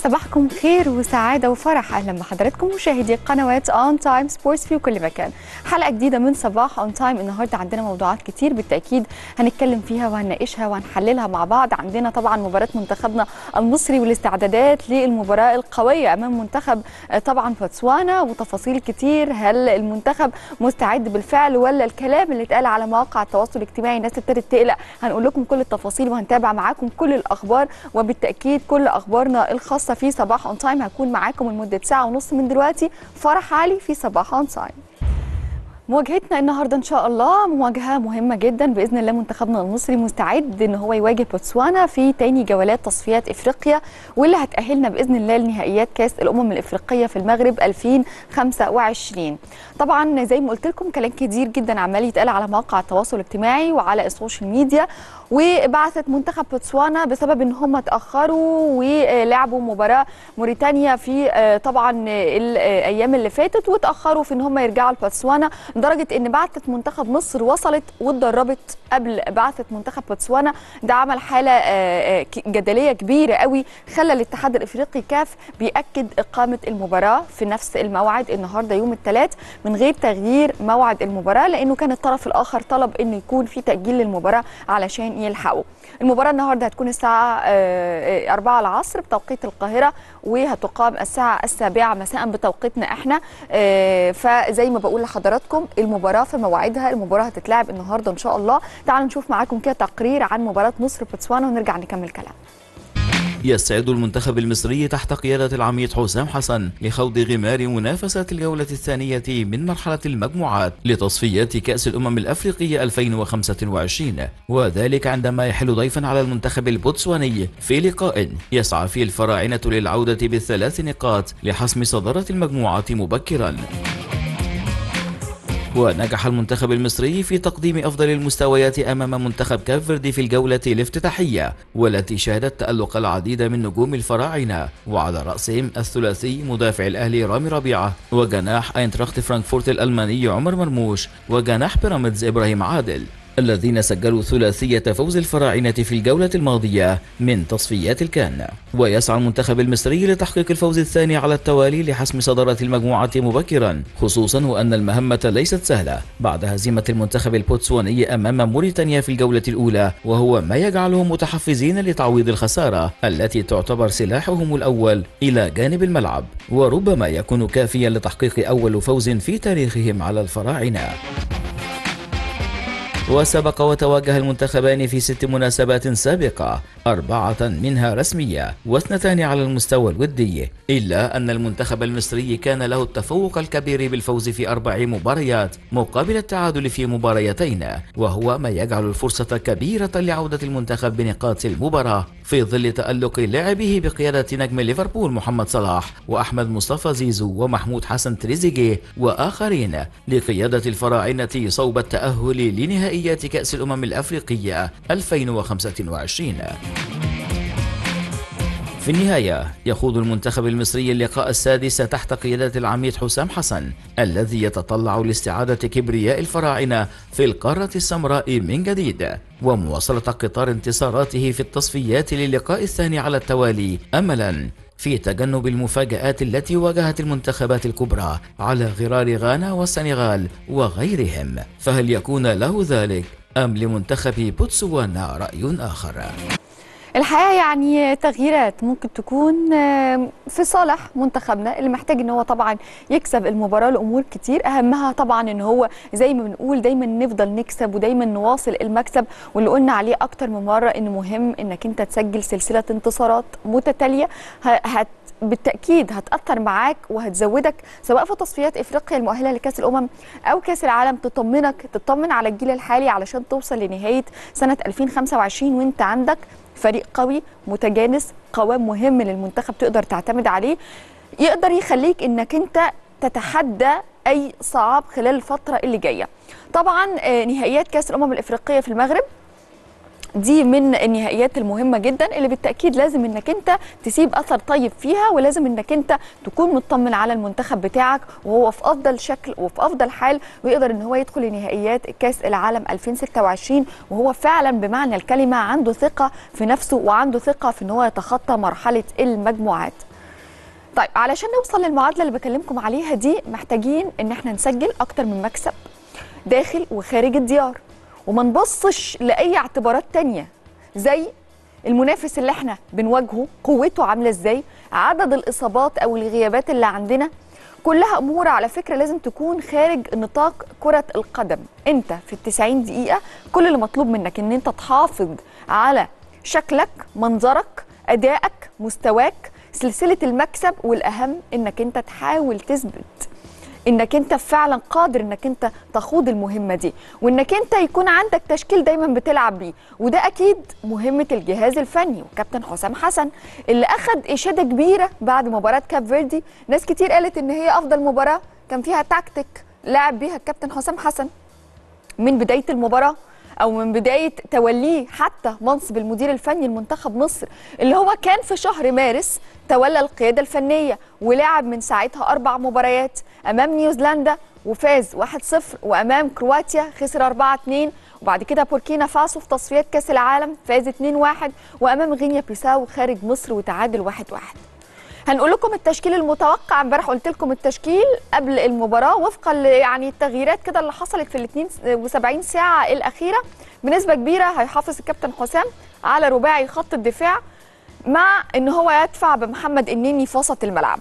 صباحكم خير وسعادة وفرح أهلا بحضراتكم مشاهدي قنوات أون تايم سبورتس في كل مكان حلقة جديدة من صباح أون تايم النهاردة عندنا موضوعات كتير بالتأكيد هنتكلم فيها وهنناقشها وهنحللها مع بعض عندنا طبعا مباراة منتخبنا المصري والاستعدادات للمباراة القوية أمام منتخب طبعا بوتسوانا وتفاصيل كتير هل المنتخب مستعد بالفعل ولا الكلام اللي اتقال على مواقع التواصل الاجتماعي الناس ابتدت تقلق هنقول لكم كل التفاصيل وهنتابع معاكم كل الأخبار وبالتأكيد كل أخبارنا الخاصة في صباح اون تايم هكون معاكم لمده ساعه ونص من دلوقتي فرح علي في صباح اون تايم مواجهتنا النهارده ان شاء الله مواجهه مهمه جدا باذن الله منتخبنا المصري مستعد ان هو يواجه بوتسوانا في تاني جولات تصفيات افريقيا واللي هتاهلنا باذن الله لنهائيات كاس الامم الافريقيه في المغرب 2025 طبعا زي ما قلت لكم كلام كتير جدا عمال يتقال على مواقع التواصل الاجتماعي وعلى السوشيال ميديا وبعثت منتخب بوتسوانا بسبب ان هم اتاخروا ولعبوا مباراه موريتانيا في طبعا الايام اللي فاتت واتاخروا في ان هم يرجعوا لبوتسوانا لدرجه ان بعثه منتخب مصر وصلت واتدربت قبل بعثه منتخب بوتسوانا ده عمل حاله جدليه كبيره قوي خلى الاتحاد الافريقي كاف بياكد اقامه المباراه في نفس الموعد النهارده يوم الثلاث من غير تغيير موعد المباراه لانه كان الطرف الاخر طلب انه يكون في تاجيل للمباراه علشان يلحقوا المباراه النهارده هتكون الساعه 4 العصر بتوقيت القاهره وهتقام الساعه السابعة مساء بتوقيتنا احنا فزي ما بقول لحضراتكم المباراه في موعدها المباراه هتتلعب النهارده ان شاء الله تعالوا نشوف معاكم كده تقرير عن مباراه مصر بوتسوانا ونرجع نكمل كلام يستعد المنتخب المصري تحت قيادة العميد حسام حسن لخوض غمار منافسة الجولة الثانية من مرحلة المجموعات لتصفيات كأس الأمم الأفريقية 2025 وذلك عندما يحل ضيفا على المنتخب البوتسواني في لقاء يسعى فيه الفراعنة للعودة بالثلاث نقاط لحسم صدارة المجموعة مبكرا ونجح المنتخب المصري في تقديم أفضل المستويات أمام منتخب كاب فيردي في الجولة الافتتاحية والتي شهدت تألق العديد من نجوم الفراعنة وعلى رأسهم الثلاثي مدافع الأهلي رامي ربيعة وجناح أينتراخت فرانكفورت الألماني عمر مرموش وجناح بيراميدز إبراهيم عادل الذين سجلوا ثلاثية فوز الفراعنة في الجولة الماضية من تصفيات الكان ويسعى المنتخب المصري لتحقيق الفوز الثاني على التوالي لحسم صدارة المجموعة مبكرا خصوصا وأن المهمة ليست سهلة بعد هزيمة المنتخب البوتسواني أمام موريتانيا في الجولة الأولى وهو ما يجعلهم متحفزين لتعويض الخسارة التي تعتبر سلاحهم الأول إلى جانب الملعب وربما يكون كافيا لتحقيق أول فوز في تاريخهم على الفراعنة وسبق وتواجه المنتخبان في ست مناسبات سابقة أربعة منها رسمية واثنتان على المستوى الودي إلا أن المنتخب المصري كان له التفوق الكبير بالفوز في أربع مباريات مقابل التعادل في مباريتين وهو ما يجعل الفرصة كبيرة لعودة المنتخب بنقاط المباراة في ظل تألق لاعبه بقيادة نجم ليفربول محمد صلاح وأحمد مصطفى زيزو ومحمود حسن تريزيجيه وآخرين لقيادة الفراعنة صوب التأهل لنهائي نهائيات كأس الأمم الأفريقية 2025 في النهاية يخوض المنتخب المصري اللقاء السادس تحت قيادة العميد حسام حسن الذي يتطلع لاستعادة كبرياء الفراعنة في القارة السمراء من جديد ومواصلة قطار انتصاراته في التصفيات للقاء الثاني على التوالي أملا في تجنب المفاجآت التي واجهت المنتخبات الكبرى على غرار غانا والسنغال وغيرهم فهل يكون له ذلك أم لمنتخب بوتسوانا رأي آخر؟ الحقيقه يعني تغييرات ممكن تكون في صالح منتخبنا اللي محتاج ان هو طبعا يكسب المباراه لامور كتير اهمها طبعا ان هو زي ما بنقول دايما نفضل نكسب ودايما نواصل المكسب واللي قلنا عليه اكتر من مره ان مهم انك انت تسجل سلسله انتصارات متتاليه هت بالتاكيد هتاثر معاك وهتزودك سواء في تصفيات افريقيا المؤهله لكاس الامم او كاس العالم تطمنك تطمن على الجيل الحالي علشان توصل لنهايه سنه 2025 وانت عندك فريق قوي متجانس قوام مهم للمنتخب تقدر تعتمد عليه يقدر يخليك انك انت تتحدى اي صعاب خلال الفتره اللي جايه طبعا نهائيات كاس الامم الافريقيه في المغرب دي من النهائيات المهمه جدا اللي بالتاكيد لازم انك انت تسيب اثر طيب فيها ولازم انك انت تكون مطمن على المنتخب بتاعك وهو في افضل شكل وفي افضل حال ويقدر ان هو يدخل لنهائيات كاس العالم 2026 وهو فعلا بمعنى الكلمه عنده ثقه في نفسه وعنده ثقه في ان هو يتخطى مرحله المجموعات طيب علشان نوصل للمعادله اللي بكلمكم عليها دي محتاجين ان احنا نسجل اكتر من مكسب داخل وخارج الديار وما نبصش لاي اعتبارات تانية زي المنافس اللي احنا بنواجهه قوته عامله ازاي عدد الاصابات او الغيابات اللي عندنا كلها امور على فكره لازم تكون خارج نطاق كره القدم انت في التسعين دقيقه كل اللي مطلوب منك ان انت تحافظ على شكلك منظرك ادائك مستواك سلسله المكسب والاهم انك انت تحاول تثبت انك انت فعلا قادر انك انت تخوض المهمه دي وانك انت يكون عندك تشكيل دايما بتلعب بيه وده اكيد مهمه الجهاز الفني وكابتن حسام حسن اللي اخذ اشاده كبيره بعد مباراه كاب فيردي ناس كتير قالت ان هي افضل مباراه كان فيها تكتيك لعب بيها الكابتن حسام حسن من بدايه المباراه او من بدايه توليه حتى منصب المدير الفني لمنتخب مصر اللي هو كان في شهر مارس تولى القياده الفنيه ولعب من ساعتها اربع مباريات امام نيوزيلندا وفاز 1-0 وامام كرواتيا خسر 4-2 وبعد كده بوركينا فاسو في تصفيات كاس العالم فاز 2-1 وامام غينيا بيساو خارج مصر وتعادل 1-1 هنقول لكم التشكيل المتوقع امبارح قلت لكم التشكيل قبل المباراه وفقا يعني التغييرات كده اللي حصلت في ال 72 ساعه الاخيره بنسبه كبيره هيحافظ الكابتن حسام على رباعي خط الدفاع مع ان هو يدفع بمحمد النني في وسط الملعب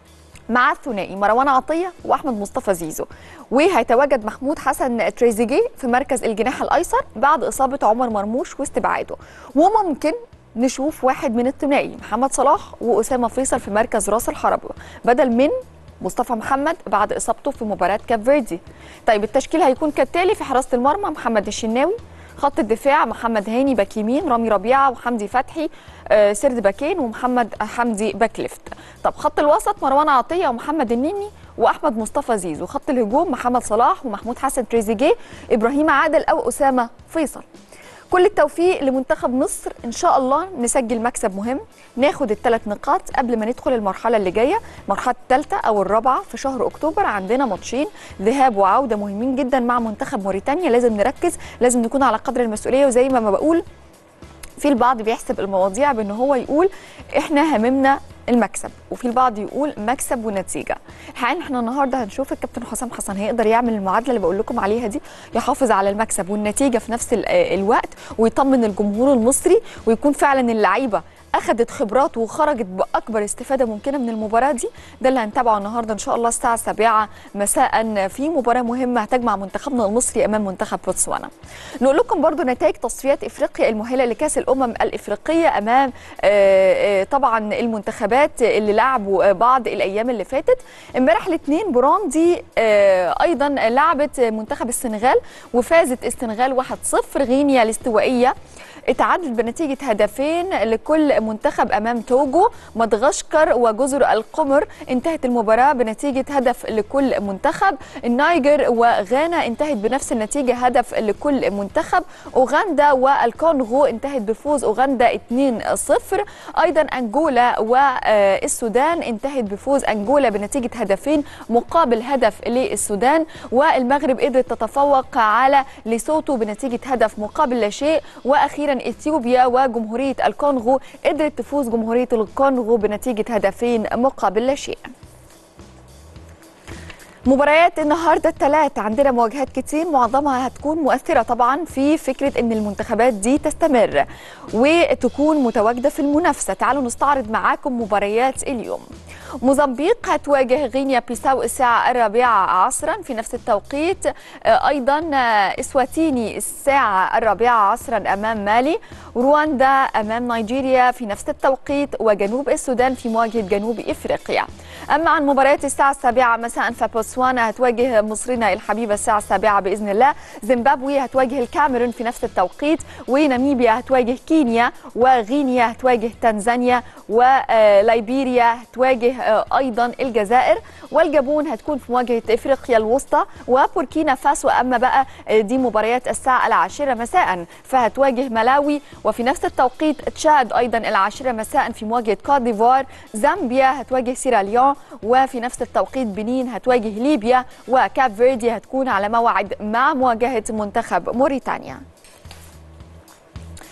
مع الثنائي مروان عطيه واحمد مصطفى زيزو وهيتواجد محمود حسن تريزيجيه في مركز الجناح الايسر بعد اصابه عمر مرموش واستبعاده وممكن نشوف واحد من الثنائي محمد صلاح واسامه فيصل في مركز راس الحربه بدل من مصطفى محمد بعد اصابته في مباراه كاب فيردي طيب التشكيل هيكون كالتالي في حراسه المرمى محمد الشناوي خط الدفاع محمد هاني باك يمين رامي ربيعه وحمدي فتحي آه سرد باكين ومحمد حمدي باك ليفت طب خط الوسط مروان عطيه ومحمد النني واحمد مصطفى زيزو خط الهجوم محمد صلاح ومحمود حسن تريزيجيه ابراهيم عادل او اسامه فيصل كل التوفيق لمنتخب مصر ان شاء الله نسجل مكسب مهم ناخد الثلاث نقاط قبل ما ندخل المرحله اللي جايه المرحله الثالثه او الرابعه في شهر اكتوبر عندنا ماتشين ذهاب وعوده مهمين جدا مع منتخب موريتانيا لازم نركز لازم نكون على قدر المسؤوليه وزي ما بقول في البعض بيحسب المواضيع بان هو يقول احنا هممنا المكسب وفي البعض يقول مكسب ونتيجه الحقيقه احنا النهارده هنشوف الكابتن حسام حسن هيقدر يعمل المعادله اللي بقول لكم عليها دي يحافظ على المكسب والنتيجه في نفس الوقت ويطمن الجمهور المصري ويكون فعلا اللعيبه اخذت خبرات وخرجت باكبر استفاده ممكنه من المباراه دي ده اللي هنتابعه النهارده ان شاء الله الساعه 7 مساء في مباراه مهمه هتجمع منتخبنا المصري امام منتخب بوتسوانا نقول لكم برضو نتائج تصفيات افريقيا المؤهله لكاس الامم الافريقيه امام طبعا المنتخبات اللي لعبوا بعض الايام اللي فاتت امبارح الاثنين بروندي ايضا لعبت منتخب السنغال وفازت السنغال 1-0 غينيا الاستوائيه اتعادلت بنتيجة هدفين لكل منتخب أمام توجو مدغشقر وجزر القمر انتهت المباراة بنتيجة هدف لكل منتخب النيجر وغانا انتهت بنفس النتيجة هدف لكل منتخب أوغندا والكونغو انتهت بفوز أوغندا 2-0 أيضا أنجولا والسودان انتهت بفوز أنجولا بنتيجة هدفين مقابل هدف للسودان والمغرب قدرت تتفوق على ليسوتو بنتيجة هدف مقابل لا شيء وأخيرا اثيوبيا وجمهوريه الكونغو قدرت تفوز جمهوريه الكونغو بنتيجه هدفين مقابل لا شيء مباريات النهارده الثلاث عندنا مواجهات كتير معظمها هتكون مؤثره طبعا في فكره ان المنتخبات دي تستمر وتكون متواجده في المنافسه تعالوا نستعرض معاكم مباريات اليوم موزمبيق هتواجه غينيا بيساو الساعة الرابعة عصرا في نفس التوقيت أيضا إسواتيني الساعة الرابعة عصرا أمام مالي رواندا أمام نيجيريا في نفس التوقيت وجنوب السودان في مواجهة جنوب إفريقيا أما عن مباريات الساعة السابعة مساء فبوتسوانا هتواجه مصرنا الحبيبة الساعة السابعة بإذن الله زيمبابوي هتواجه الكاميرون في نفس التوقيت وناميبيا هتواجه كينيا وغينيا هتواجه تنزانيا وليبيريا هتواجه ايضا الجزائر والجابون هتكون في مواجهه افريقيا الوسطى وبوركينا فاسو اما بقى دي مباريات الساعه العاشره مساء فهتواجه ملاوي وفي نفس التوقيت تشاد ايضا العاشره مساء في مواجهه كوت ديفوار زامبيا هتواجه سيراليون وفي نفس التوقيت بنين هتواجه ليبيا وكاب فيردي هتكون على موعد مع مواجهه منتخب موريتانيا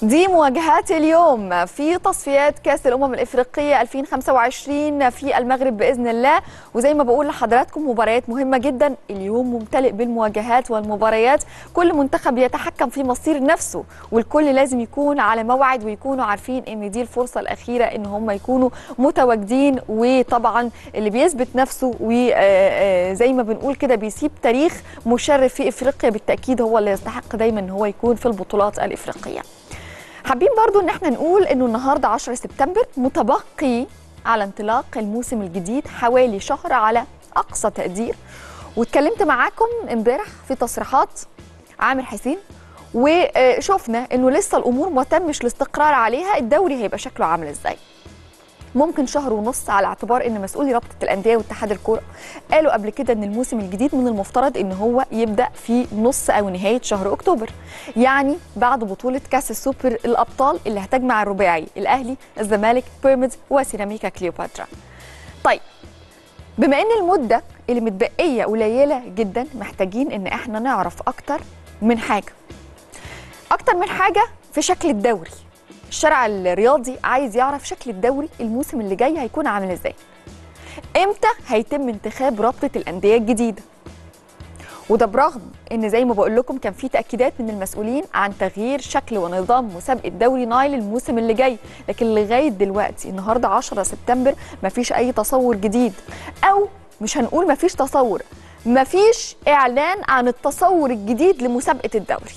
دي مواجهات اليوم في تصفيات كاس الامم الافريقيه 2025 في المغرب باذن الله وزي ما بقول لحضراتكم مباريات مهمه جدا اليوم ممتلئ بالمواجهات والمباريات كل منتخب يتحكم في مصير نفسه والكل لازم يكون على موعد ويكونوا عارفين ان دي الفرصه الاخيره ان هم يكونوا متواجدين وطبعا اللي بيثبت نفسه وزي ما بنقول كده بيسيب تاريخ مشرف في افريقيا بالتاكيد هو اللي يستحق دايما ان هو يكون في البطولات الافريقيه حابين برضو ان احنا نقول انه النهارده 10 سبتمبر متبقي على انطلاق الموسم الجديد حوالي شهر على اقصى تقدير واتكلمت معاكم امبارح في تصريحات عامر حسين وشفنا انه لسه الامور ما تمش الاستقرار عليها الدوري هيبقى شكله عامل ازاي ممكن شهر ونص على اعتبار ان مسؤولي رابطه الانديه واتحاد الكوره قالوا قبل كده ان الموسم الجديد من المفترض ان هو يبدا في نص او نهايه شهر اكتوبر يعني بعد بطوله كاس السوبر الابطال اللي هتجمع الرباعي الاهلي الزمالك بيراميدز وسيراميكا كليوباترا طيب بما ان المده اللي متبقيه قليله جدا محتاجين ان احنا نعرف اكتر من حاجه اكتر من حاجه في شكل الدوري الشارع الرياضي عايز يعرف شكل الدوري الموسم اللي جاي هيكون عامل ازاي امتى هيتم انتخاب رابطه الانديه الجديده وده برغم ان زي ما بقول لكم كان في تاكيدات من المسؤولين عن تغيير شكل ونظام مسابقه دوري نايل الموسم اللي جاي لكن لغايه دلوقتي النهارده 10 سبتمبر مفيش اي تصور جديد او مش هنقول مفيش تصور مفيش اعلان عن التصور الجديد لمسابقه الدوري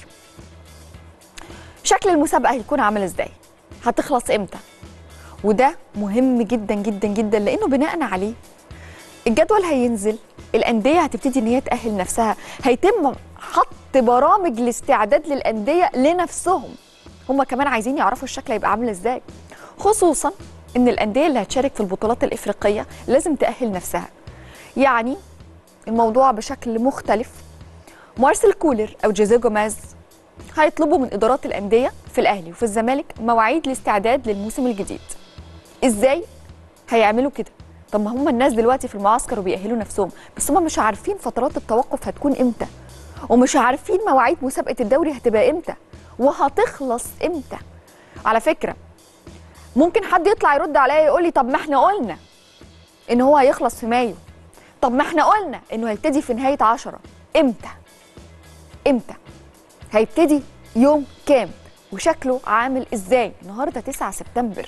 شكل المسابقه هيكون عامل ازاي هتخلص امتى وده مهم جدا جدا جدا لانه بناء عليه الجدول هينزل الانديه هتبتدي ان هي تاهل نفسها هيتم حط برامج الاستعداد للانديه لنفسهم هم كمان عايزين يعرفوا الشكل هيبقى عامل ازاي خصوصا ان الانديه اللي هتشارك في البطولات الافريقيه لازم تاهل نفسها يعني الموضوع بشكل مختلف مارسيل كولر او جوزيه جوميز هيطلبوا من ادارات الانديه في الاهلي وفي الزمالك مواعيد الاستعداد للموسم الجديد ازاي هيعملوا كده طب ما هم الناس دلوقتي في المعسكر وبيأهلوا نفسهم بس هم مش عارفين فترات التوقف هتكون امتى ومش عارفين مواعيد مسابقه الدوري هتبقى امتى وهتخلص امتى على فكره ممكن حد يطلع يرد عليا يقول لي طب ما احنا قلنا ان هو هيخلص في مايو طب ما احنا قلنا انه هيبتدي في نهايه عشرة امتى امتى هيبتدي يوم كام وشكله عامل ازاي النهارده 9 سبتمبر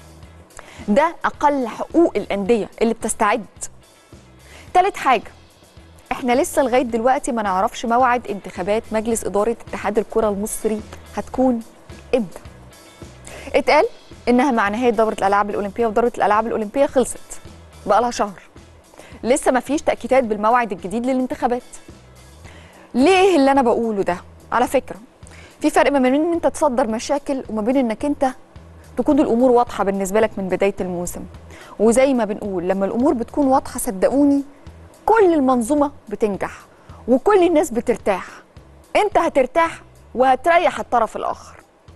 ده اقل حقوق الانديه اللي بتستعد تالت حاجه احنا لسه لغايه دلوقتي ما نعرفش موعد انتخابات مجلس اداره اتحاد الكره المصري هتكون امتى اتقال انها مع نهايه دوره الالعاب الاولمبيه ودوره الالعاب الاولمبيه خلصت بقى لها شهر لسه ما فيش تاكيدات بالموعد الجديد للانتخابات ليه اللي انا بقوله ده على فكره في فرق ما بين ان انت تصدر مشاكل وما بين انك انت تكون الامور واضحه بالنسبه لك من بدايه الموسم وزي ما بنقول لما الامور بتكون واضحه صدقوني كل المنظومه بتنجح وكل الناس بترتاح انت هترتاح وهتريح الطرف الاخر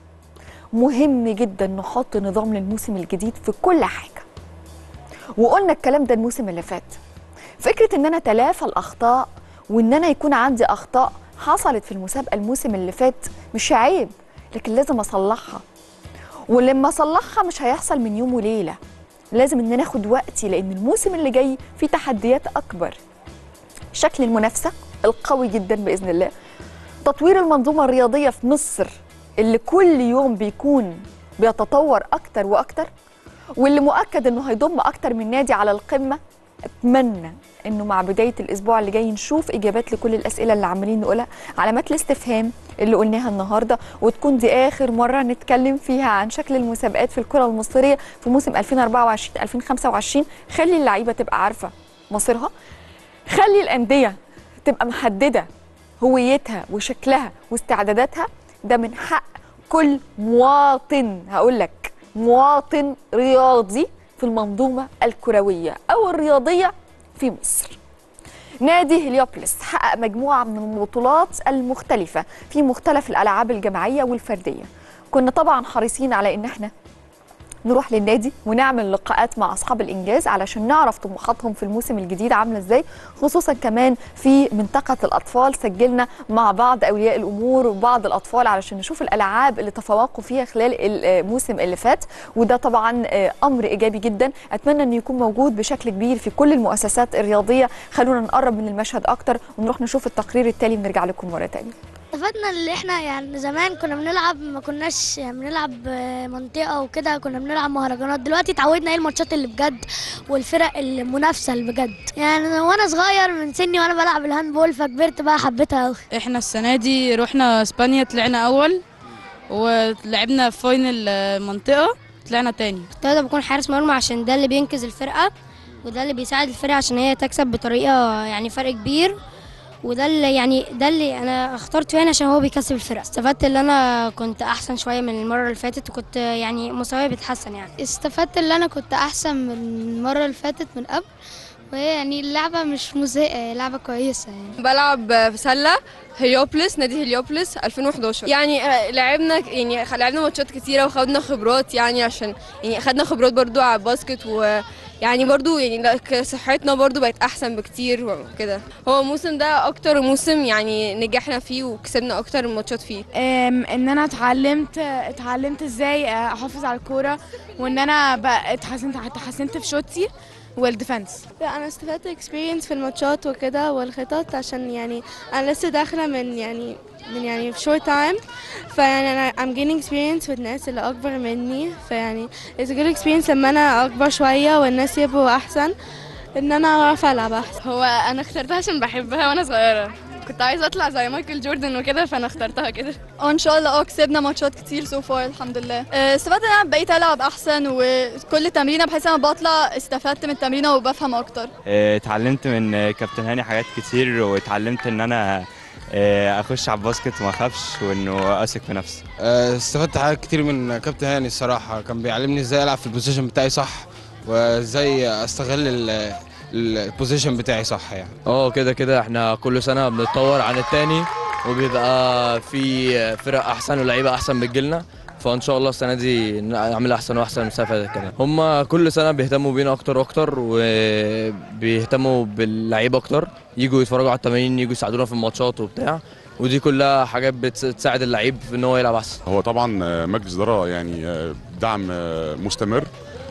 مهم جدا نحط نظام للموسم الجديد في كل حاجه وقلنا الكلام ده الموسم اللي فات فكره ان انا تلافى الاخطاء وان انا يكون عندي اخطاء حصلت في المسابقه الموسم اللي فات مش عيب لكن لازم اصلحها ولما اصلحها مش هيحصل من يوم وليله لازم ان انا اخد وقتي لان الموسم اللي جاي فيه تحديات اكبر شكل المنافسه القوي جدا باذن الله تطوير المنظومه الرياضيه في مصر اللي كل يوم بيكون بيتطور اكتر واكتر واللي مؤكد انه هيضم اكتر من نادي على القمه اتمنى انه مع بدايه الاسبوع اللي جاي نشوف اجابات لكل الاسئله اللي عمالين نقولها علامات الاستفهام اللي قلناها النهارده وتكون دي اخر مره نتكلم فيها عن شكل المسابقات في الكره المصريه في موسم 2024 2025 خلي اللعيبه تبقى عارفه مصيرها خلي الانديه تبقى محدده هويتها وشكلها واستعداداتها ده من حق كل مواطن هقول لك مواطن رياضي في المنظومه الكرويه او الرياضيه في مصر نادي هليوبلس حقق مجموعة من البطولات المختلفة في مختلف الألعاب الجماعية والفردية كنا طبعا حريصين على إن احنا نروح للنادي ونعمل لقاءات مع اصحاب الانجاز علشان نعرف طموحاتهم في الموسم الجديد عامله ازاي خصوصا كمان في منطقه الاطفال سجلنا مع بعض اولياء الامور وبعض الاطفال علشان نشوف الالعاب اللي تفوقوا فيها خلال الموسم اللي فات وده طبعا آه، امر ايجابي جدا اتمنى انه يكون موجود بشكل كبير في كل المؤسسات الرياضيه خلونا نقرب من المشهد اكتر ونروح نشوف التقرير التالي ونرجع لكم مره تانية استفدنا اللي احنا يعني زمان كنا بنلعب ما كناش بنلعب منطقة وكده كنا بنلعب مهرجانات دلوقتي اتعودنا ايه الماتشات اللي بجد والفرق المنافسة اللي بجد يعني وانا صغير من سني وانا بلعب الهاندبول فكبرت بقى حبيتها قوي احنا السنة دي رحنا اسبانيا طلعنا اول ولعبنا في فاينل منطقة طلعنا تاني ده بكون حارس مرمى عشان ده اللي بينقذ الفرقة وده اللي بيساعد الفرقة عشان هي تكسب بطريقة يعني فرق كبير وده اللي يعني ده اللي انا اخترته يعني عشان هو بيكسب الفرقه استفدت ان انا كنت احسن شويه من المره اللي فاتت وكنت يعني مستواي بيتحسن يعني استفدت ان انا كنت احسن من المره اللي فاتت من قبل وهي يعني اللعبه مش مزهقه لعبه كويسه يعني بلعب في سله هليوبلس نادي هليوبلس 2011 يعني آه، لعبنا يعني خ- لعبنا ماتشات كتيره وخدنا خبرات يعني عشان يعني خدنا خبرات برضو على الباسكت ويعني برضو يعني لا- ك- صحتنا برضو بقت احسن بكتير وكده هو الموسم ده اكتر موسم يعني نجحنا فيه وكسبنا اكتر الماتشات فيه أم، ان انا اتعلمت اتعلمت ازاي احافظ على الكوره وان انا بقى اتحسنت اتحسنت في شوتي والديفنس لا انا استفدت اكسبيرينس في الماتشات وكده والخطط عشان يعني انا لسه داخله من يعني من يعني في شورت تايم فيعني انا I'm gaining experience with الناس اللي اكبر مني فيعني it's a good experience لما انا اكبر شويه والناس يبقوا احسن ان انا اعرف العب احسن هو انا اخترتها عشان بحبها وانا صغيرة كنت عايزة اطلع زي مايكل جوردن وكده فانا اخترتها كده اه ان شاء الله اه كسبنا ماتشات كتير سو فار الحمد لله آه، استفدت ان انا بقيت العب احسن وكل تمرينه بحيث انا بطلع استفدت من التمرينه وبفهم اكتر آه، اتعلمت من آه، كابتن هاني حاجات كتير واتعلمت ان انا آه، اخش على الباسكت وما اخافش وانه اثق في نفسي آه، استفدت حاجات كتير من كابتن هاني الصراحة كان بيعلمني ازاي العب في البوزيشن بتاعي صح وازاي استغل ال- البوزيشن بتاعي صح يعني اه كده كده احنا كل سنه بنتطور عن التاني وبيبقى في فرق احسن ولعيبه احسن بتجيلنا فان شاء الله السنه دي نعمل احسن واحسن من السنه اللي فاتت كمان هم كل سنه بيهتموا بينا اكتر واكتر وبيهتموا باللعيبه اكتر يجوا يتفرجوا على التمارين يجوا يساعدونا في الماتشات وبتاع ودي كلها حاجات بتساعد اللعيب في ان هو يلعب احسن هو طبعا آه، مجلس اداره يعني آه، دعم آه، مستمر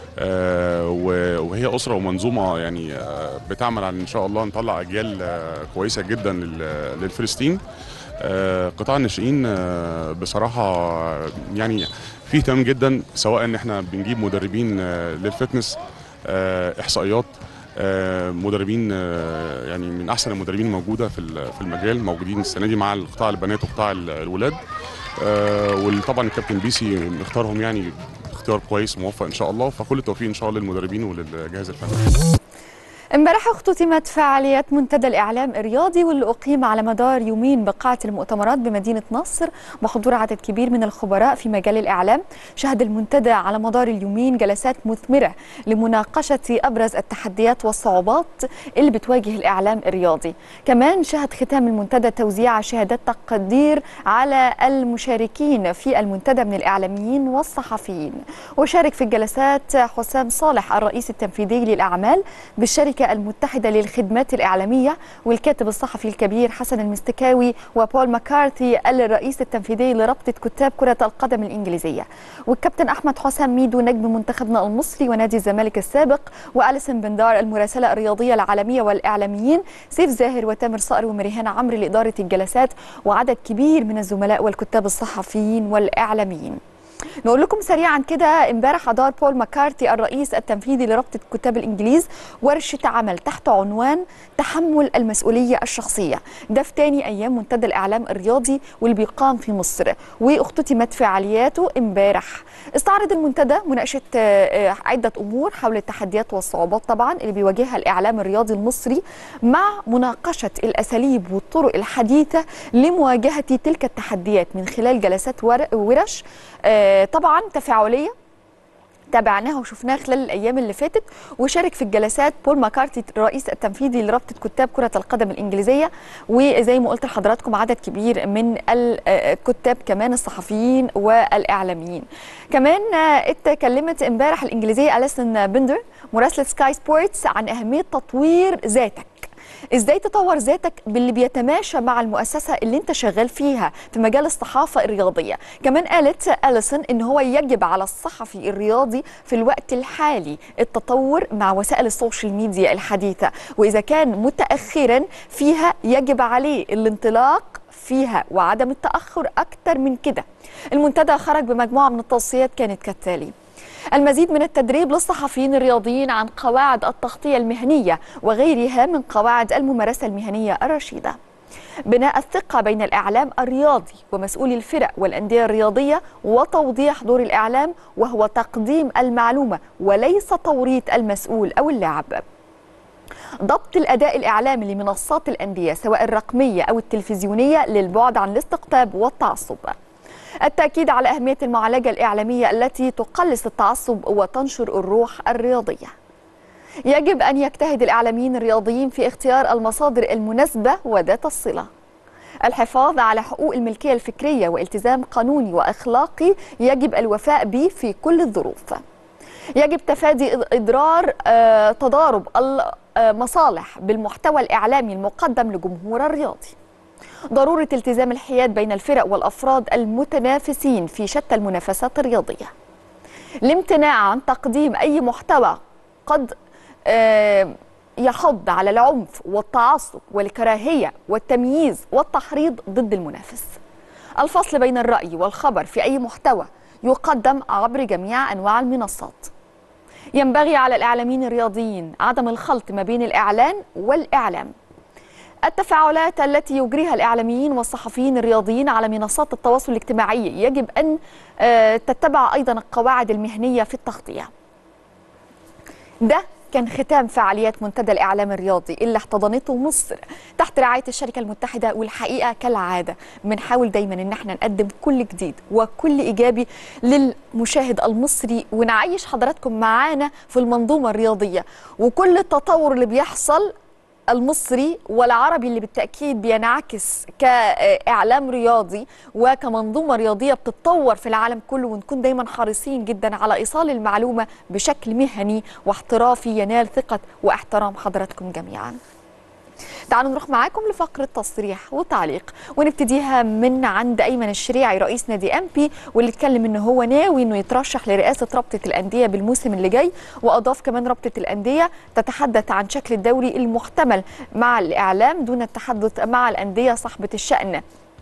آه، و- وهي اسره ومنظومه يعني آه، بتعمل على ان شاء الله نطلع اجيال آه، كويسه جدا لل- للفلسطين آه، قطاع الناشئين آه، بصراحه يعني في اهتمام جدا سواء ان احنا بنجيب مدربين آه، للفتنس آه، احصائيات آه، مدربين آه، يعني من احسن المدربين الموجوده في ال- في المجال موجودين السنه دي مع قطاع البنات وقطاع ال- الولاد آه، وطبعا الكابتن بيسي مختارهم يعني اختيار كويس موفق ان شاء الله فكل التوفيق ان شاء الله للمدربين وللجهاز الفني امبارح اختتمت فعاليات منتدى الإعلام الرياضي واللي أقيم على مدار يومين بقاعة المؤتمرات بمدينة نصر بحضور عدد كبير من الخبراء في مجال الإعلام شهد المنتدى على مدار اليومين جلسات مثمرة لمناقشة أبرز التحديات والصعوبات اللي بتواجه الإعلام الرياضي كمان شهد ختام المنتدى توزيع شهادات تقدير على المشاركين في المنتدى من الإعلاميين والصحفيين وشارك في الجلسات حسام صالح الرئيس التنفيذي للأعمال بالشركة المتحدة للخدمات الإعلامية والكاتب الصحفي الكبير حسن المستكاوي وبول مكارثي الرئيس التنفيذي لرابطة كتاب كرة القدم الإنجليزية والكابتن أحمد حسام ميدو نجم منتخبنا المصري ونادي الزمالك السابق وأليسن بندار المراسلة الرياضية العالمية والإعلاميين سيف زاهر وتامر صقر ومريهان عمرو لإدارة الجلسات وعدد كبير من الزملاء والكتاب الصحفيين والإعلاميين نقول لكم سريعا كده امبارح ادار بول مكارتي الرئيس التنفيذي لرابطه كتاب الانجليز ورشه عمل تحت عنوان تحمل المسؤوليه الشخصيه ده في تاني ايام منتدى الاعلام الرياضي واللي بيقام في مصر واختتمت فعالياته امبارح استعرض المنتدى مناقشه آه، آه، عده امور حول التحديات والصعوبات طبعا اللي بيواجهها الاعلام الرياضي المصري مع مناقشه الاساليب والطرق الحديثه لمواجهه تلك التحديات من خلال جلسات ور- ورش آه، طبعا تفاعليه تابعناها وشفناها خلال الايام اللي فاتت وشارك في الجلسات بول ماكارتي الرئيس التنفيذي لرابطه كتاب كره القدم الانجليزيه وزي ما قلت لحضراتكم عدد كبير من الكتاب كمان الصحفيين والاعلاميين كمان اتكلمت امبارح الانجليزيه اليسون بندر مراسله سكاي سبورتس عن اهميه تطوير ذاتك ازاي تطور ذاتك باللي بيتماشى مع المؤسسه اللي انت شغال فيها في مجال الصحافه الرياضيه كمان قالت اليسون ان هو يجب على الصحفي الرياضي في الوقت الحالي التطور مع وسائل السوشيال ميديا الحديثه واذا كان متاخرا فيها يجب عليه الانطلاق فيها وعدم التاخر اكتر من كده المنتدى خرج بمجموعه من التوصيات كانت كالتالي المزيد من التدريب للصحفيين الرياضيين عن قواعد التغطية المهنية وغيرها من قواعد الممارسة المهنية الرشيدة بناء الثقة بين الإعلام الرياضي ومسؤولي الفرق والأندية الرياضية وتوضيح دور الإعلام وهو تقديم المعلومة وليس توريط المسؤول أو اللاعب ضبط الأداء الإعلامي لمنصات الأندية سواء الرقمية أو التلفزيونية للبعد عن الاستقطاب والتعصب التأكيد على أهمية المعالجة الإعلامية التي تقلص التعصب وتنشر الروح الرياضية يجب أن يجتهد الإعلاميين الرياضيين في اختيار المصادر المناسبة وذات الصلة الحفاظ على حقوق الملكية الفكرية والتزام قانوني وأخلاقي يجب الوفاء به في كل الظروف يجب تفادي إضرار آه، تضارب المصالح بالمحتوى الإعلامي المقدم لجمهور الرياضي ضرورة التزام الحياد بين الفرق والأفراد المتنافسين في شتى المنافسات الرياضية الامتناع عن تقديم أي محتوى قد آه، يحض على العنف والتعصب والكراهية والتمييز والتحريض ضد المنافس الفصل بين الرأي والخبر في أي محتوى يقدم عبر جميع أنواع المنصات ينبغي على الإعلاميين الرياضيين عدم الخلط ما بين الإعلان والإعلام التفاعلات التي يجريها الإعلاميين والصحفيين الرياضيين على منصات التواصل الاجتماعي يجب أن آه، تتبع أيضا القواعد المهنية في التغطية ده كان ختام فعاليات منتدى الإعلام الرياضي اللي احتضنته مصر تحت رعاية الشركة المتحدة والحقيقة كالعادة بنحاول دايما إن احنا نقدم كل جديد وكل إيجابي للمشاهد المصري ونعيش حضراتكم معانا في المنظومة الرياضية وكل التطور اللي بيحصل المصري والعربي اللي بالتأكيد بينعكس كإعلام رياضي وكمنظومة رياضية بتتطور في العالم كله ونكون دايما حريصين جدا على إيصال المعلومة بشكل مهني واحترافي ينال ثقة واحترام حضراتكم جميعا تعالوا نروح معاكم لفقرة تصريح وتعليق ونبتديها من عند أيمن الشريعي رئيس نادي أم بي واللي اتكلم إن هو ناوي إنه يترشح لرئاسة رابطة الأندية بالموسم اللي جاي وأضاف كمان رابطة الأندية تتحدث عن شكل الدوري المحتمل مع الإعلام دون التحدث مع الأندية صاحبة الشأن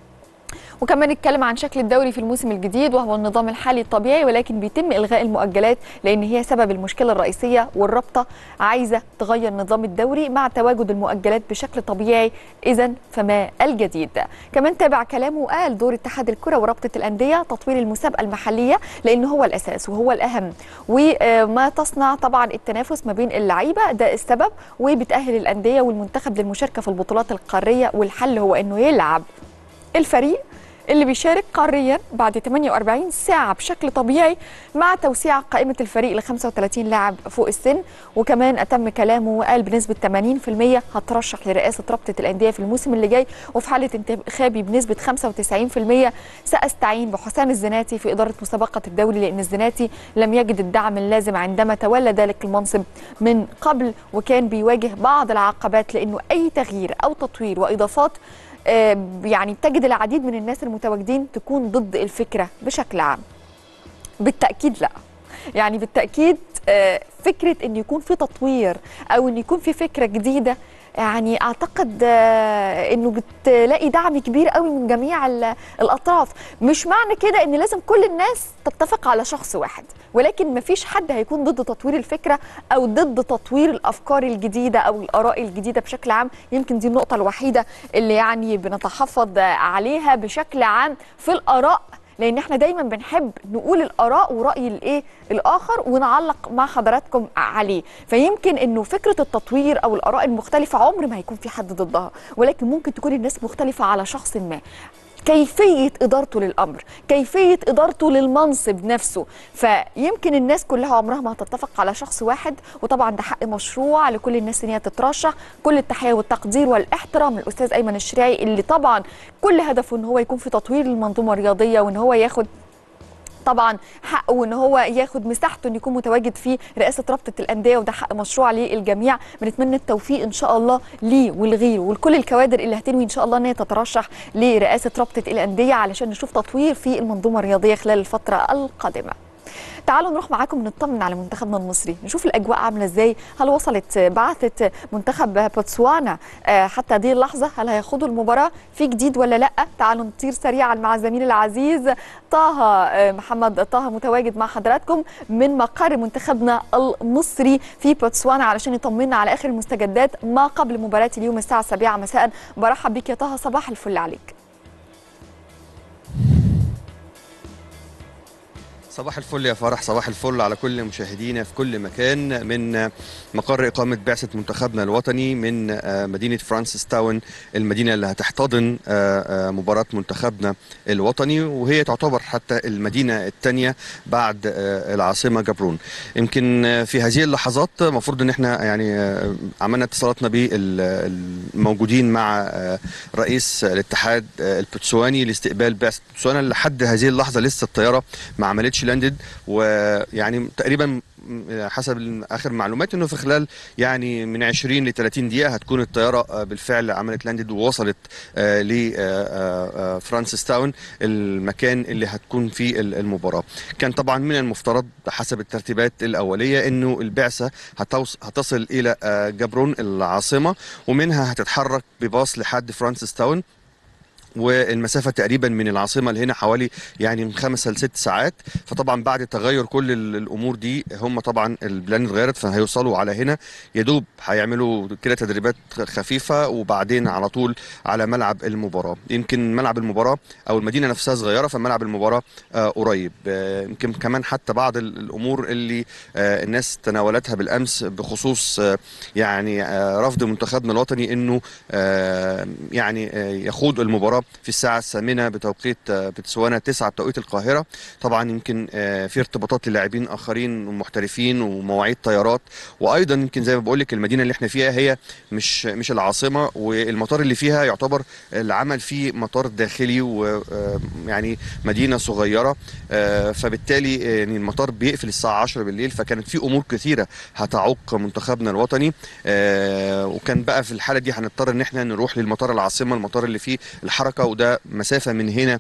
وكمان اتكلم عن شكل الدوري في الموسم الجديد وهو النظام الحالي الطبيعي ولكن بيتم الغاء المؤجلات لان هي سبب المشكله الرئيسيه والرابطه عايزه تغير نظام الدوري مع تواجد المؤجلات بشكل طبيعي اذا فما الجديد كمان تابع كلامه وقال دور اتحاد الكره ورابطه الانديه تطوير المسابقه المحليه لان هو الاساس وهو الاهم وما تصنع طبعا التنافس ما بين اللعيبه ده السبب وبتاهل الانديه والمنتخب للمشاركه في البطولات القاريه والحل هو انه يلعب الفريق اللي بيشارك قاريا بعد 48 ساعة بشكل طبيعي مع توسيع قائمة الفريق ل 35 لاعب فوق السن وكمان أتم كلامه وقال بنسبة 80% هترشح لرئاسة رابطة الأندية في الموسم اللي جاي وفي حالة انتخابي بنسبة 95% سأستعين بحسام الزناتي في إدارة مسابقة الدوري لأن الزناتي لم يجد الدعم اللازم عندما تولى ذلك المنصب من قبل وكان بيواجه بعض العقبات لأنه أي تغيير أو تطوير وإضافات آه، يعني تجد العديد من الناس المتواجدين تكون ضد الفكره بشكل عام بالتاكيد لا يعني بالتاكيد آه، فكره ان يكون في تطوير او ان يكون في فكره جديده يعني اعتقد آه، انه بتلاقي دعم كبير قوي من جميع ال- الاطراف مش معنى كده ان لازم كل الناس تتفق على شخص واحد ولكن مفيش حد هيكون ضد تطوير الفكره او ضد تطوير الافكار الجديده او الاراء الجديده بشكل عام يمكن دي النقطه الوحيده اللي يعني بنتحفظ عليها بشكل عام في الاراء لان احنا دايما بنحب نقول الاراء وراي الايه الاخر ونعلق مع حضراتكم عليه فيمكن انه فكره التطوير او الاراء المختلفه عمر ما هيكون في حد ضدها ولكن ممكن تكون الناس مختلفه على شخص ما كيفيه ادارته للامر كيفيه ادارته للمنصب نفسه فيمكن الناس كلها عمرها ما هتتفق على شخص واحد وطبعا ده حق مشروع لكل الناس ان هي تترشح كل التحيه والتقدير والاحترام للاستاذ ايمن الشريعي اللي طبعا كل هدفه ان هو يكون في تطوير المنظومه الرياضيه وان هو ياخد طبعا حقه ان هو ياخد مساحته ان يكون متواجد في رئاسه رابطه الانديه وده حق مشروع للجميع بنتمنى التوفيق ان شاء الله ليه ولغيره ولكل الكوادر اللي هتنوي ان شاء الله ان هي تترشح لرئاسه رابطه الانديه علشان نشوف تطوير في المنظومه الرياضيه خلال الفتره القادمه تعالوا نروح معاكم نطمن على منتخبنا المصري نشوف الاجواء عامله ازاي هل وصلت بعثه منتخب بوتسوانا آه، حتى هذه اللحظه هل هيخوضوا المباراه في جديد ولا لا تعالوا نطير سريعا مع زميلي العزيز طه آه، محمد طه متواجد مع حضراتكم من مقر منتخبنا المصري في بوتسوانا علشان يطمنا على اخر المستجدات ما قبل مباراه اليوم الساعه 7 مساء برحب بك يا طه صباح الفل عليك صباح الفل يا فرح صباح الفل على كل مشاهدينا في كل مكان من مقر إقامة بعثة منتخبنا الوطني من آه، مدينة فرانسيس تاون المدينة اللي هتحتضن آه، آه، مباراة منتخبنا الوطني وهي تعتبر حتى المدينة الثانية بعد آه، العاصمة جبرون يمكن آه، في هذه اللحظات المفروض ان احنا يعني آه، عملنا اتصالاتنا بالموجودين مع آه، رئيس الاتحاد آه، البوتسواني لاستقبال بعثة بوتسوانا لحد هذه اللحظة لسه الطيارة ما عملتش لاندد ويعني تقريبا حسب اخر معلومات انه في خلال يعني من 20 ل 30 دقيقه هتكون الطياره آه، بالفعل عملت لاندد ووصلت لفرانسيس تاون المكان اللي هتكون فيه ال- المباراه كان طبعا من المفترض حسب الترتيبات الاوليه انه البعثه هتوص- هتصل الى آه، جبرون العاصمه ومنها هتتحرك بباص لحد فرانسيس تاون والمسافة تقريبا من العاصمة لهنا حوالي يعني من خمس لست ساعات فطبعا بعد تغير كل ال- الأمور دي هم طبعا البلان اتغيرت فهيوصلوا على هنا يدوب هيعملوا كده تدريبات خفيفة وبعدين على طول على ملعب المباراة يمكن ملعب المباراة أو المدينة نفسها صغيرة فملعب المباراة آه، قريب آه، يمكن كمان حتى بعض ال- الأمور اللي آه، الناس تناولتها بالأمس بخصوص آه، يعني آه، رفض منتخبنا الوطني انه آه، يعني آه، يخوض المباراه في الساعه الثامنه بتوقيت آه، بتسوانا 9 بتوقيت القاهره طبعا يمكن آه، في ارتباطات للاعبين اخرين ومحترفين ومواعيد طيارات وايضا يمكن زي ما بقول لك المدينه اللي احنا فيها هي مش مش العاصمه والمطار اللي فيها يعتبر العمل فيه مطار داخلي ويعني مدينه صغيره آه، فبالتالي آه، يعني المطار بيقفل الساعه 10 بالليل فكانت في امور كثيره هتعوق منتخبنا الوطني آه، وكان بقى في الحاله دي هنضطر ان احنا نروح للمطار العاصمه المطار اللي فيه الحركه وده مسافه من هنا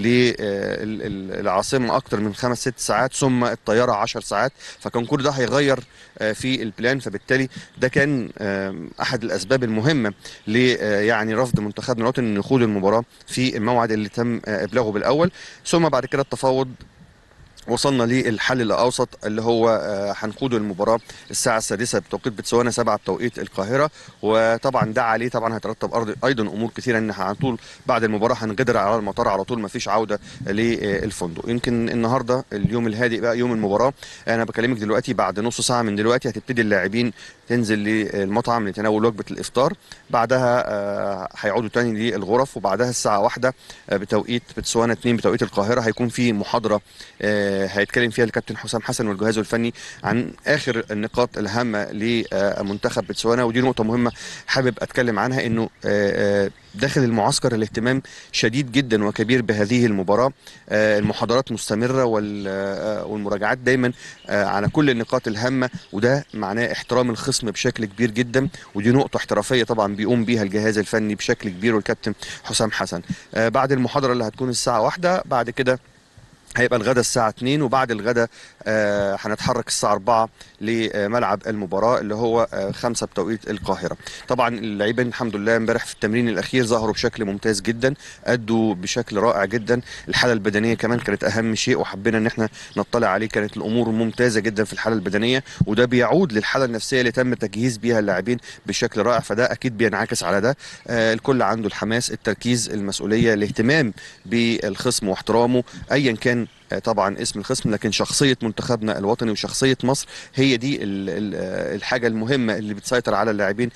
للعاصمه اكتر من خمس ست ساعات ثم الطياره 10 ساعات فكان كل ده هيغير آه، في البلان فبالتالي ده كان آه، احد الاسباب المهمه ل آه، يعني رفض منتخبنا الوطني انه يخوض المباراه في الموعد اللي تم آه، ابلاغه بالاول ثم بعد كده التفاوض وصلنا للحل الاوسط اللي هو آه، هنقود المباراه الساعه السادسه بتوقيت بتسوانا 7 بتوقيت القاهره وطبعا ده عليه طبعا هيترتب أرض- ايضا امور كثيره ان على طول بعد المباراه هنغادر على المطار على طول ما فيش عوده للفندق يمكن النهارده اليوم الهادئ بقى يوم المباراه انا بكلمك دلوقتي بعد نص ساعه من دلوقتي هتبتدي اللاعبين تنزل للمطعم لتناول وجبه الافطار بعدها آه، هيعودوا تاني للغرف وبعدها الساعه واحدة آه، بتوقيت بتسوانا 2 بتوقيت القاهره هيكون في محاضره آه، هيتكلم فيها الكابتن حسام حسن والجهاز الفني عن اخر النقاط الهامه لمنتخب بتسوانا ودي نقطه مهمه حابب اتكلم عنها انه آه، آه، داخل المعسكر الاهتمام شديد جدا وكبير بهذه المباراه آه، المحاضرات مستمره وال- آه، والمراجعات دايما آه، على كل النقاط الهامه وده معناه احترام الخصم بشكل كبير جدا ودي نقطه احترافيه طبعا بيقوم بيها الجهاز الفني بشكل كبير والكابتن حسام حسن آه، بعد المحاضره اللي هتكون الساعه واحدة بعد كده هيبقى الغدا الساعة 2 وبعد الغدا آه، هنتحرك الساعة 4 لملعب المباراة اللي هو آه، 5 بتوقيت القاهرة. طبعا اللاعبين الحمد لله امبارح في التمرين الأخير ظهروا بشكل ممتاز جدا، أدوا بشكل رائع جدا، الحالة البدنية كمان كانت أهم شيء وحبينا إن احنا نطلع عليه كانت الأمور ممتازة جدا في الحالة البدنية وده بيعود للحالة النفسية اللي تم تجهيز بيها اللاعبين بشكل رائع فده أكيد بينعكس على ده. آه، الكل عنده الحماس، التركيز، المسؤولية، الاهتمام بالخصم واحترامه أيا كان آه، طبعا اسم الخصم لكن شخصيه منتخبنا الوطني وشخصيه مصر هي دي ال- ال- آه، الحاجه المهمه اللي بتسيطر على اللاعبين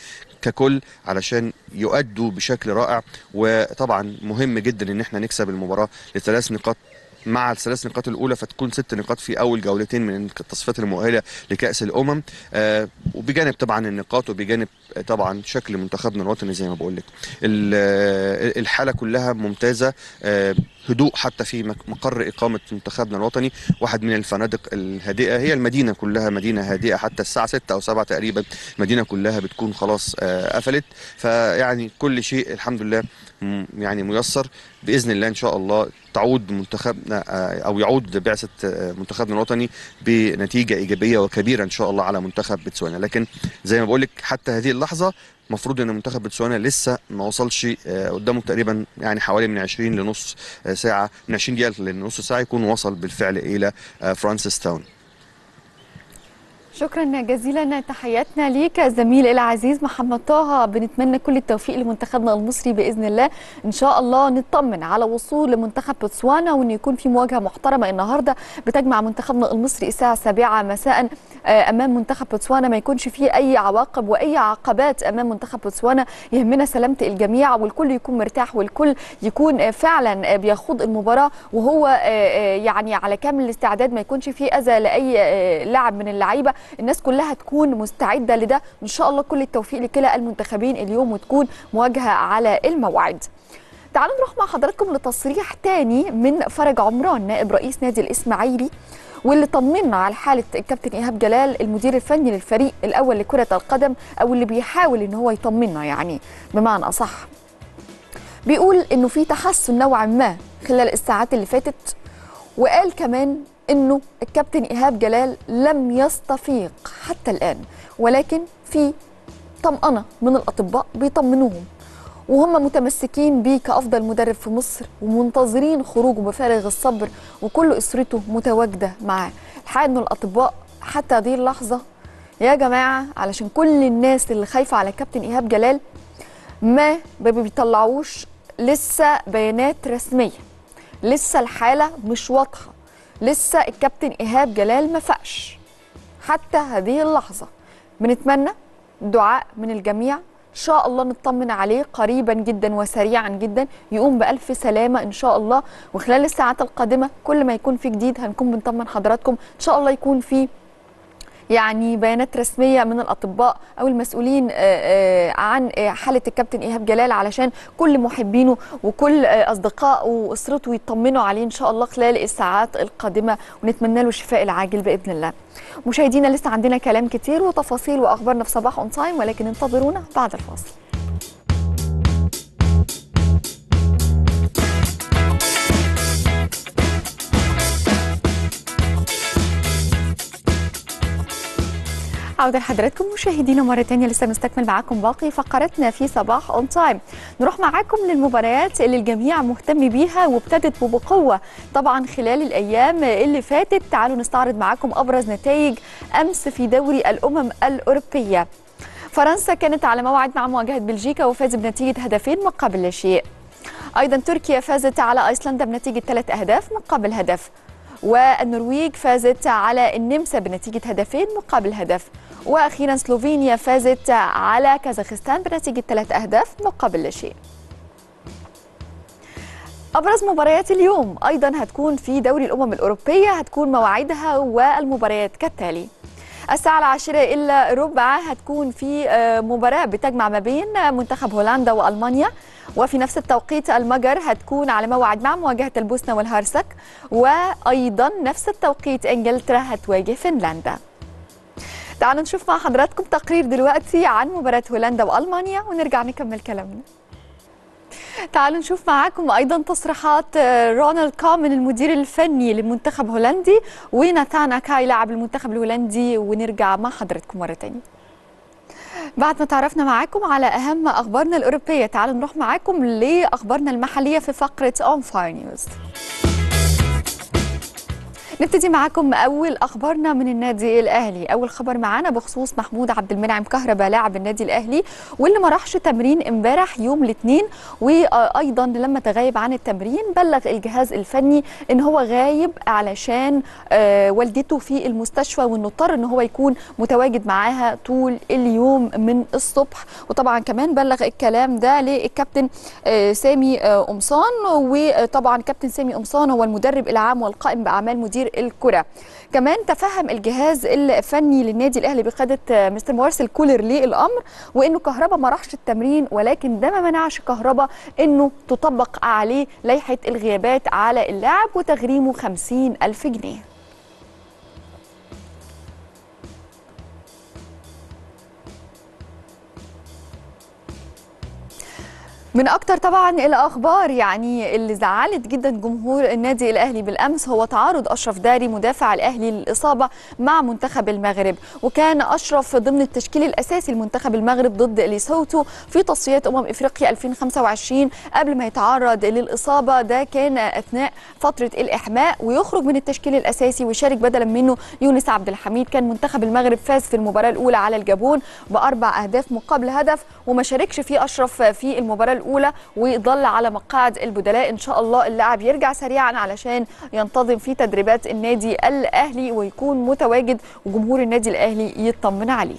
ككل علشان يؤدوا بشكل رائع وطبعا مهم جدا ان احنا نكسب المباراه لثلاث نقاط مع الثلاث نقاط الاولى فتكون ست نقاط في اول جولتين من التصفيات المؤهله لكاس الامم آه وبجانب طبعا النقاط وبجانب طبعا شكل منتخبنا الوطني زي ما بقول لك الحاله كلها ممتازه آه هدوء حتى في مقر إقامة منتخبنا الوطني واحد من الفنادق الهادئة هي المدينة كلها مدينة هادئة حتى الساعة 6 أو 7 تقريبا المدينة كلها بتكون خلاص قفلت فيعني كل شيء الحمد لله يعني ميسر باذن الله ان شاء الله تعود منتخبنا او يعود بعثه منتخبنا الوطني بنتيجه ايجابيه وكبيره ان شاء الله على منتخب بتسوانا لكن زي ما بقول لك حتى هذه اللحظه المفروض ان منتخب بتسوانا لسه ما وصلش قدامه تقريبا يعني حوالي من 20 لنص ساعه من 20 دقيقه لنص ساعه يكون وصل بالفعل الى فرانسيس تاون شكرا جزيلا تحياتنا ليك زميل العزيز محمد طه بنتمنى كل التوفيق لمنتخبنا المصري باذن الله ان شاء الله نطمن على وصول لمنتخب بوتسوانا وان يكون في مواجهه محترمه النهارده بتجمع منتخبنا المصري الساعه 7 مساء امام منتخب بوتسوانا ما يكونش فيه اي عواقب واي عقبات امام منتخب بوتسوانا يهمنا سلامه الجميع والكل يكون مرتاح والكل يكون فعلا بيخوض المباراه وهو يعني على كامل الاستعداد ما يكونش فيه اذى لاي لاعب من اللعيبه الناس كلها تكون مستعده لده ان شاء الله كل التوفيق لكلا المنتخبين اليوم وتكون مواجهه على الموعد تعالوا نروح مع حضراتكم لتصريح تاني من فرج عمران نائب رئيس نادي الاسماعيلي واللي طمنا على حاله الكابتن ايهاب جلال المدير الفني للفريق الاول لكره القدم او اللي بيحاول ان هو يطمنا يعني بمعنى اصح بيقول انه في تحسن نوعا ما خلال الساعات اللي فاتت وقال كمان انه الكابتن ايهاب جلال لم يستفيق حتى الان ولكن في طمأنة من الاطباء بيطمنوهم وهم متمسكين بيه كافضل مدرب في مصر ومنتظرين خروجه بفارغ الصبر وكل اسرته متواجده معاه الحقيقه انه الاطباء حتى هذه اللحظه يا جماعه علشان كل الناس اللي خايفه على كابتن ايهاب جلال ما بيطلعوش لسه بيانات رسميه لسه الحاله مش واضحه لسه الكابتن ايهاب جلال ما فاقش حتى هذه اللحظه بنتمنى دعاء من الجميع ان شاء الله نطمن عليه قريبا جدا وسريعا جدا يقوم بالف سلامه ان شاء الله وخلال الساعات القادمه كل ما يكون في جديد هنكون بنطمن حضراتكم ان شاء الله يكون في يعني بيانات رسميه من الاطباء او المسؤولين عن حاله الكابتن ايهاب جلال علشان كل محبينه وكل اصدقائه واسرته يطمنوا عليه ان شاء الله خلال الساعات القادمه ونتمنى له الشفاء العاجل باذن الله. مشاهدينا لسه عندنا كلام كتير وتفاصيل واخبارنا في صباح اون تايم ولكن انتظرونا بعد الفاصل. عودة لحضراتكم مشاهدينا مرة تانية لسه بنستكمل معاكم باقي فقراتنا في صباح اون تايم نروح معاكم للمباريات اللي الجميع مهتم بيها وابتدت وبقوة طبعا خلال الأيام اللي فاتت تعالوا نستعرض معاكم أبرز نتائج أمس في دوري الأمم الأوروبية فرنسا كانت على موعد مع مواجهة بلجيكا وفاز بنتيجة هدفين مقابل لا شيء أيضا تركيا فازت على أيسلندا بنتيجة ثلاث أهداف مقابل هدف والنرويج فازت على النمسا بنتيجة هدفين مقابل هدف واخيرا سلوفينيا فازت على كازاخستان بنتيجه ثلاث اهداف مقابل لا شيء. ابرز مباريات اليوم ايضا هتكون في دوري الامم الاوروبيه هتكون مواعيدها والمباريات كالتالي. الساعة العاشرة إلا ربع هتكون في مباراة بتجمع ما بين منتخب هولندا وألمانيا وفي نفس التوقيت المجر هتكون على موعد مع مواجهة البوسنة والهرسك وأيضا نفس التوقيت إنجلترا هتواجه فنلندا تعالوا نشوف مع حضراتكم تقرير دلوقتي عن مباراة هولندا وألمانيا ونرجع نكمل كلامنا تعالوا نشوف معاكم ايضا تصريحات رونالد كومان المدير الفني للمنتخب هولندي وناتان اكاي لاعب المنتخب الهولندي ونرجع مع حضراتكم مره ثانيه بعد ما تعرفنا معاكم على اهم اخبارنا الاوروبيه تعالوا نروح معاكم لاخبارنا المحليه في فقره اون فاير نيوز نبتدي معاكم اول اخبارنا من النادي الاهلي اول خبر معانا بخصوص محمود عبد المنعم كهربا لاعب النادي الاهلي واللي ما راحش تمرين امبارح يوم الاثنين وايضا لما تغيب عن التمرين بلغ الجهاز الفني ان هو غايب علشان آه، والدته في المستشفى وانه اضطر ان هو يكون متواجد معاها طول اليوم من الصبح وطبعا كمان بلغ الكلام ده للكابتن آه، سامي آه، قمصان وطبعا كابتن سامي قمصان هو المدرب العام والقائم باعمال مدير الكره كمان تفهم الجهاز الفني للنادي الاهلي بقياده آه، مستر مارسيل كولر للامر وانه كهربا ما راحش التمرين ولكن ده ما منعش كهربا انه تطبق عليه لائحه الغيابات على اللاعب وتغريمه 50 الف جنيه من اكتر طبعا الاخبار يعني اللي زعلت جدا جمهور النادي الاهلي بالامس هو تعارض اشرف داري مدافع الاهلي للاصابه مع منتخب المغرب وكان اشرف ضمن التشكيل الاساسي لمنتخب المغرب ضد ليسوتو في تصفيات امم افريقيا 2025 قبل ما يتعرض للاصابه ده كان اثناء فتره الاحماء ويخرج من التشكيل الاساسي ويشارك بدلا منه يونس عبد الحميد كان منتخب المغرب فاز في المباراه الاولى على الجابون باربع اهداف مقابل هدف وما شاركش فيه اشرف في المباراه الاولى وظل على مقاعد البدلاء ان شاء الله اللاعب يرجع سريعا علشان ينتظم في تدريبات النادي الاهلي ويكون متواجد وجمهور النادي الاهلي يطمن عليه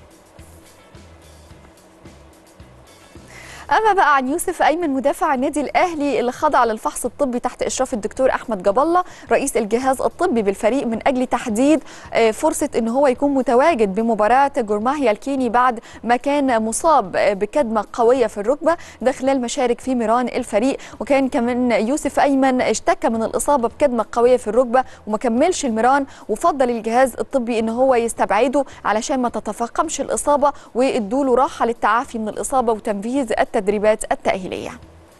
اما بقى عن يوسف ايمن مدافع النادي الاهلي اللي خضع للفحص الطبي تحت اشراف الدكتور احمد جاب الله رئيس الجهاز الطبي بالفريق من اجل تحديد آه، فرصه ان هو يكون متواجد بمباراه جورماهيا الكيني بعد ما كان مصاب آه، بكدمه قويه في الركبه ده خلال مشارك في ميران الفريق وكان كمان يوسف ايمن اشتكى من الاصابه بكدمه قويه في الركبه وما كملش الميران وفضل الجهاز الطبي ان هو يستبعده علشان ما تتفاقمش الاصابه وادوا له راحه للتعافي من الاصابه وتنفيذ التدريبات التاهيليه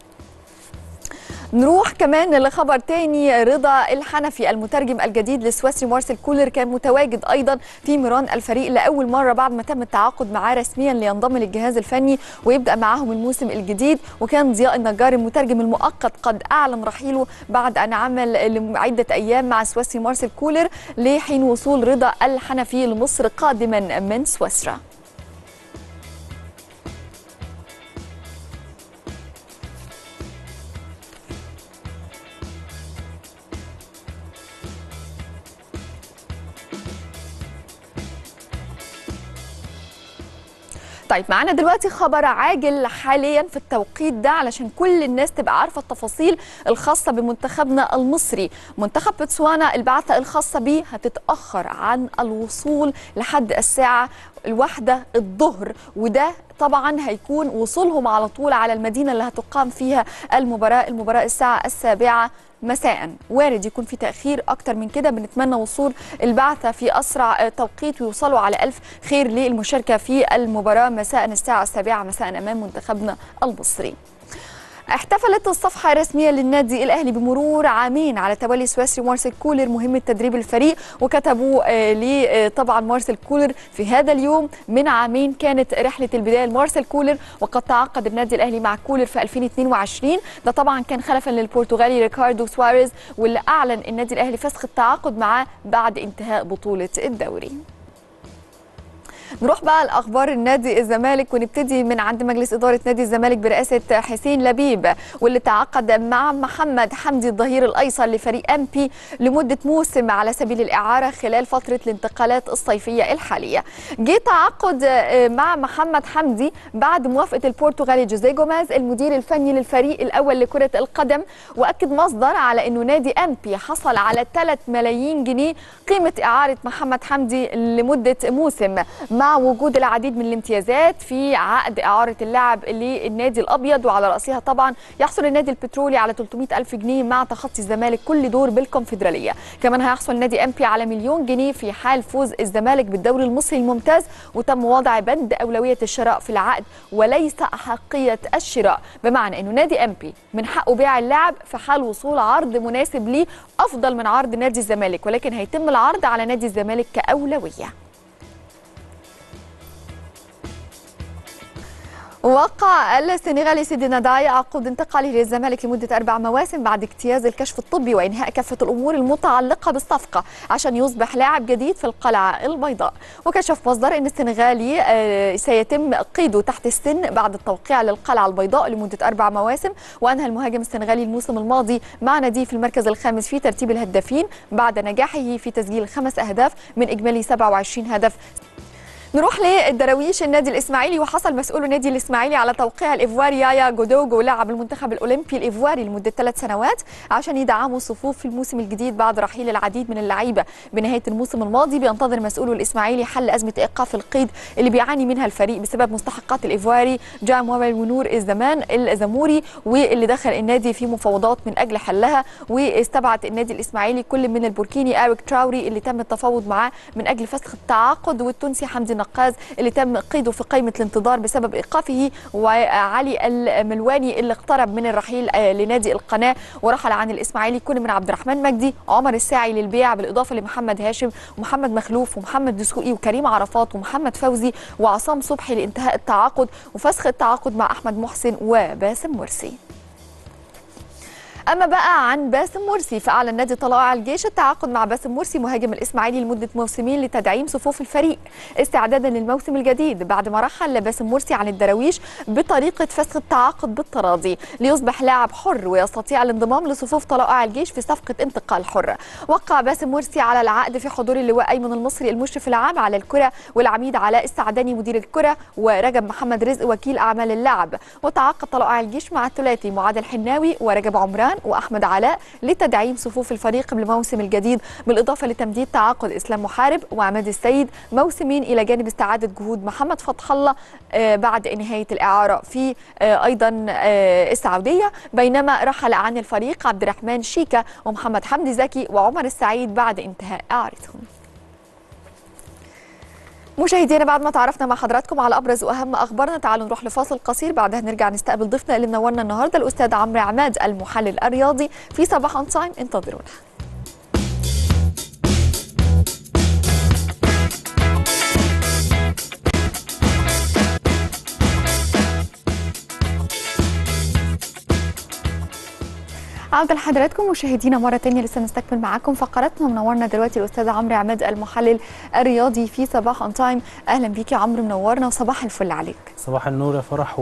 نروح كمان لخبر تاني رضا الحنفي المترجم الجديد للسويسري مارسيل كولر كان متواجد ايضا في ميران الفريق لاول مره بعد ما تم التعاقد معاه رسميا لينضم للجهاز الفني ويبدا معاهم الموسم الجديد وكان ضياء النجار المترجم المؤقت قد اعلن رحيله بعد ان عمل لعده ايام مع السويسري مارسيل كولر لحين وصول رضا الحنفي لمصر قادما من سويسرا طيب معانا دلوقتي خبر عاجل حاليا في التوقيت ده علشان كل الناس تبقى عارفه التفاصيل الخاصه بمنتخبنا المصري منتخب بوتسوانا البعثه الخاصه بيه هتتاخر عن الوصول لحد الساعه الواحدة الظهر وده طبعا هيكون وصولهم على طول على المدينة اللي هتقام فيها المباراة المباراة الساعة السابعة مساء وارد يكون في تأخير أكتر من كده بنتمنى وصول البعثة في أسرع توقيت ويوصلوا على ألف خير للمشاركة في المباراة مساء الساعة السابعة مساء أمام منتخبنا المصري احتفلت الصفحة الرسمية للنادي الأهلي بمرور عامين على تولي سويسري مارسيل كولر مهمة تدريب الفريق وكتبوا آه لي آه طبعا مارسيل كولر في هذا اليوم من عامين كانت رحلة البداية لمارسيل كولر وقد تعاقد النادي الأهلي مع كولر في 2022 ده طبعا كان خلفا للبرتغالي ريكاردو سواريز واللي أعلن النادي الأهلي فسخ التعاقد معاه بعد انتهاء بطولة الدوري نروح بقى لاخبار النادي الزمالك ونبتدي من عند مجلس اداره نادي الزمالك برئاسه حسين لبيب واللي تعاقد مع محمد حمدي الظهير الايسر لفريق ام بي لمده موسم على سبيل الاعاره خلال فتره الانتقالات الصيفيه الحاليه. جه تعاقد مع محمد حمدي بعد موافقه البرتغالي جوزيه جوميز المدير الفني للفريق الاول لكره القدم واكد مصدر على انه نادي ام بي حصل على 3 ملايين جنيه قيمه اعاره محمد حمدي لمده موسم مع وجود العديد من الامتيازات في عقد إعارة اللاعب للنادي الأبيض وعلى رأسها طبعا يحصل النادي البترولي على 300 ألف جنيه مع تخطي الزمالك كل دور بالكونفدرالية كمان هيحصل النادي أمبي على مليون جنيه في حال فوز الزمالك بالدوري المصري الممتاز وتم وضع بند أولوية الشراء في العقد وليس أحقية الشراء بمعنى أنه نادي أمبي من حقه بيع اللاعب في حال وصول عرض مناسب ليه أفضل من عرض نادي الزمالك ولكن هيتم العرض على نادي الزمالك كأولوية وقع السنغالي سيدي ناداي عقد انتقاله للزمالك لمدة أربع مواسم بعد اجتياز الكشف الطبي وإنهاء كافة الأمور المتعلقة بالصفقة عشان يصبح لاعب جديد في القلعة البيضاء وكشف مصدر أن السنغالي آه، سيتم قيده تحت السن بعد التوقيع للقلعة البيضاء لمدة أربع مواسم وأنهى المهاجم السنغالي الموسم الماضي مع ناديه في المركز الخامس في ترتيب الهدافين بعد نجاحه في تسجيل خمس أهداف من إجمالي 27 هدف نروح للدراويش النادي الاسماعيلي وحصل مسؤول النادي الاسماعيلي على توقيع الايفواري يايا جودوجو لاعب المنتخب الاولمبي الايفواري لمده ثلاث سنوات عشان يدعموا الصفوف في الموسم الجديد بعد رحيل العديد من اللعيبه بنهايه الموسم الماضي بينتظر مسؤول الاسماعيلي حل ازمه ايقاف القيد اللي بيعاني منها الفريق بسبب مستحقات الايفواري جام وابل ونور الزمان الزموري واللي دخل النادي في مفاوضات من اجل حلها واستبعد النادي الاسماعيلي كل من البوركيني ايريك تراوري اللي تم التفاوض معاه من اجل فسخ التعاقد والتونسي حمدي نقاز اللي تم قيده في قائمه الانتظار بسبب ايقافه وعلي الملواني اللي اقترب من الرحيل آه، لنادي القناه ورحل عن الاسماعيلي كل من عبد الرحمن مجدي عمر الساعي للبيع بالاضافه لمحمد هاشم ومحمد مخلوف ومحمد دسوقي وكريم عرفات ومحمد فوزي وعصام صبحي لانتهاء التعاقد وفسخ التعاقد مع احمد محسن وباسم مرسي اما بقى عن باسم مرسي فاعلن نادي طلائع الجيش التعاقد مع باسم مرسي مهاجم الاسماعيلي لمده موسمين لتدعيم صفوف الفريق استعدادا للموسم الجديد بعد ما رحل باسم مرسي عن الدراويش بطريقه فسخ التعاقد بالتراضي ليصبح لاعب حر ويستطيع الانضمام لصفوف طلائع الجيش في صفقه انتقال حر وقع باسم مرسي على العقد في حضور اللواء ايمن المصري المشرف العام على الكره والعميد علاء السعداني مدير الكره ورجب محمد رزق وكيل اعمال اللاعب وتعاقد طلائع الجيش مع الثلاثي معاذ الحناوي ورجب عمران واحمد علاء لتدعيم صفوف الفريق بالموسم الجديد بالاضافه لتمديد تعاقد اسلام محارب وعماد السيد موسمين الى جانب استعاده جهود محمد فتح الله آه، بعد نهايه الاعاره في آه، ايضا آه، السعوديه بينما رحل عن الفريق عبد الرحمن شيكا ومحمد حمدي زكي وعمر السعيد بعد انتهاء اعارتهم مشاهدينا بعد ما تعرفنا مع حضراتكم على ابرز واهم اخبارنا تعالوا نروح لفاصل قصير بعدها نرجع نستقبل ضيفنا اللي منورنا النهارده الاستاذ عمرو عماد المحلل الرياضي في صباح اون تايم انتظرونا عودة لحضراتكم مشاهدينا مرة تانية لسه نستكمل معاكم فقراتنا منورنا دلوقتي الأستاذ عمرو عماد المحلل الرياضي في صباح اون تايم أهلا بيك يا عمرو منورنا وصباح الفل عليك صباح النور يا فرح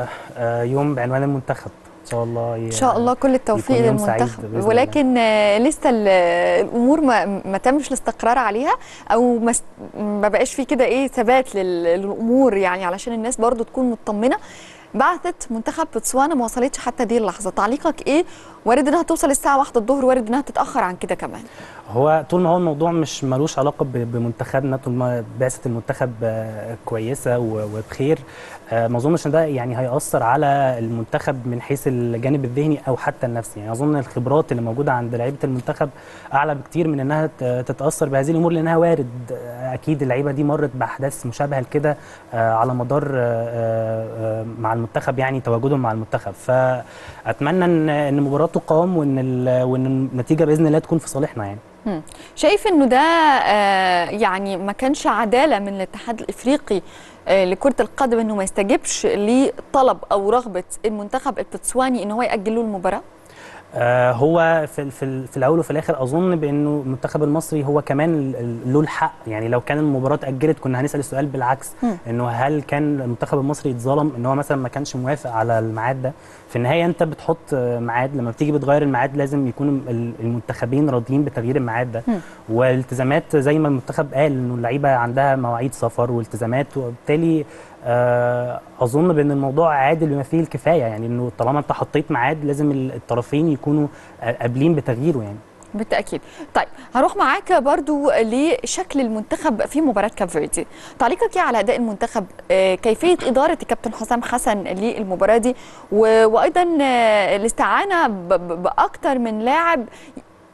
ويوم بعنوان المنتخب ان شاء الله ان شاء الله كل التوفيق يكون يوم سعيد للمنتخب بإذن ولكن آه، لسه ال- الامور ما, ما تمش الاستقرار عليها او ما, س- ما بقاش في كده ايه ثبات لل- للامور يعني علشان الناس برضو تكون مطمنه بعثت منتخب بوتسوانا ما وصلتش حتى دي اللحظه تعليقك ايه وارد انها توصل الساعه 1 الظهر وارد انها تتاخر عن كده كمان هو طول ما هو الموضوع مش ملوش علاقه ب- بمنتخبنا طول ما بعثه المنتخب آه، كويسه و- وبخير آه، ما اظنش ان ده يعني هيأثر على المنتخب من حيث الجانب الذهني او حتى النفسي يعني اظن الخبرات اللي موجوده عند لعيبه المنتخب اعلى بكتير من انها ت- تتاثر بهذه الامور لانها وارد آه، اكيد اللعيبه دي مرت باحداث مشابهه لكده آه، على مدار آه، آه، مع المنتخب يعني تواجدهم مع المنتخب فاتمنى ان ان المباراه تقام وان ال- وان النتيجه باذن الله تكون في صالحنا يعني مم. شايف انه ده آه، يعني ما كانش عداله من الاتحاد الافريقي آه، لكره القدم انه ما يستجبش لطلب او رغبه المنتخب البتسواني ان هو ياجل له المباراه آه، هو في في ال- في الاول وفي الاخر اظن بانه المنتخب المصري هو كمان ال- ال- له الحق يعني لو كان المباراه اتاجلت كنا هنسال السؤال بالعكس مم. انه هل كان المنتخب المصري اتظلم ان هو مثلا ما كانش موافق على الميعاد ده في النهايه انت بتحط آه، ميعاد لما بتيجي بتغير الميعاد لازم يكون ال- المنتخبين راضيين بتغيير الميعاد ده مم. والتزامات زي ما المنتخب قال انه اللعيبه عندها مواعيد سفر والتزامات وبالتالي آه، اظن بان الموضوع عادل بما فيه الكفايه يعني انه طالما انت حطيت ميعاد لازم ال- الطرفين يكونوا آه، قابلين بتغييره يعني بالتاكيد طيب هروح معاك برضو لشكل المنتخب في مباراه كاب فيردي تعليقك ايه على اداء المنتخب آه، كيفيه اداره الكابتن حسام حسن للمباراه دي و- وايضا آه، الاستعانه ب- ب- باكتر من لاعب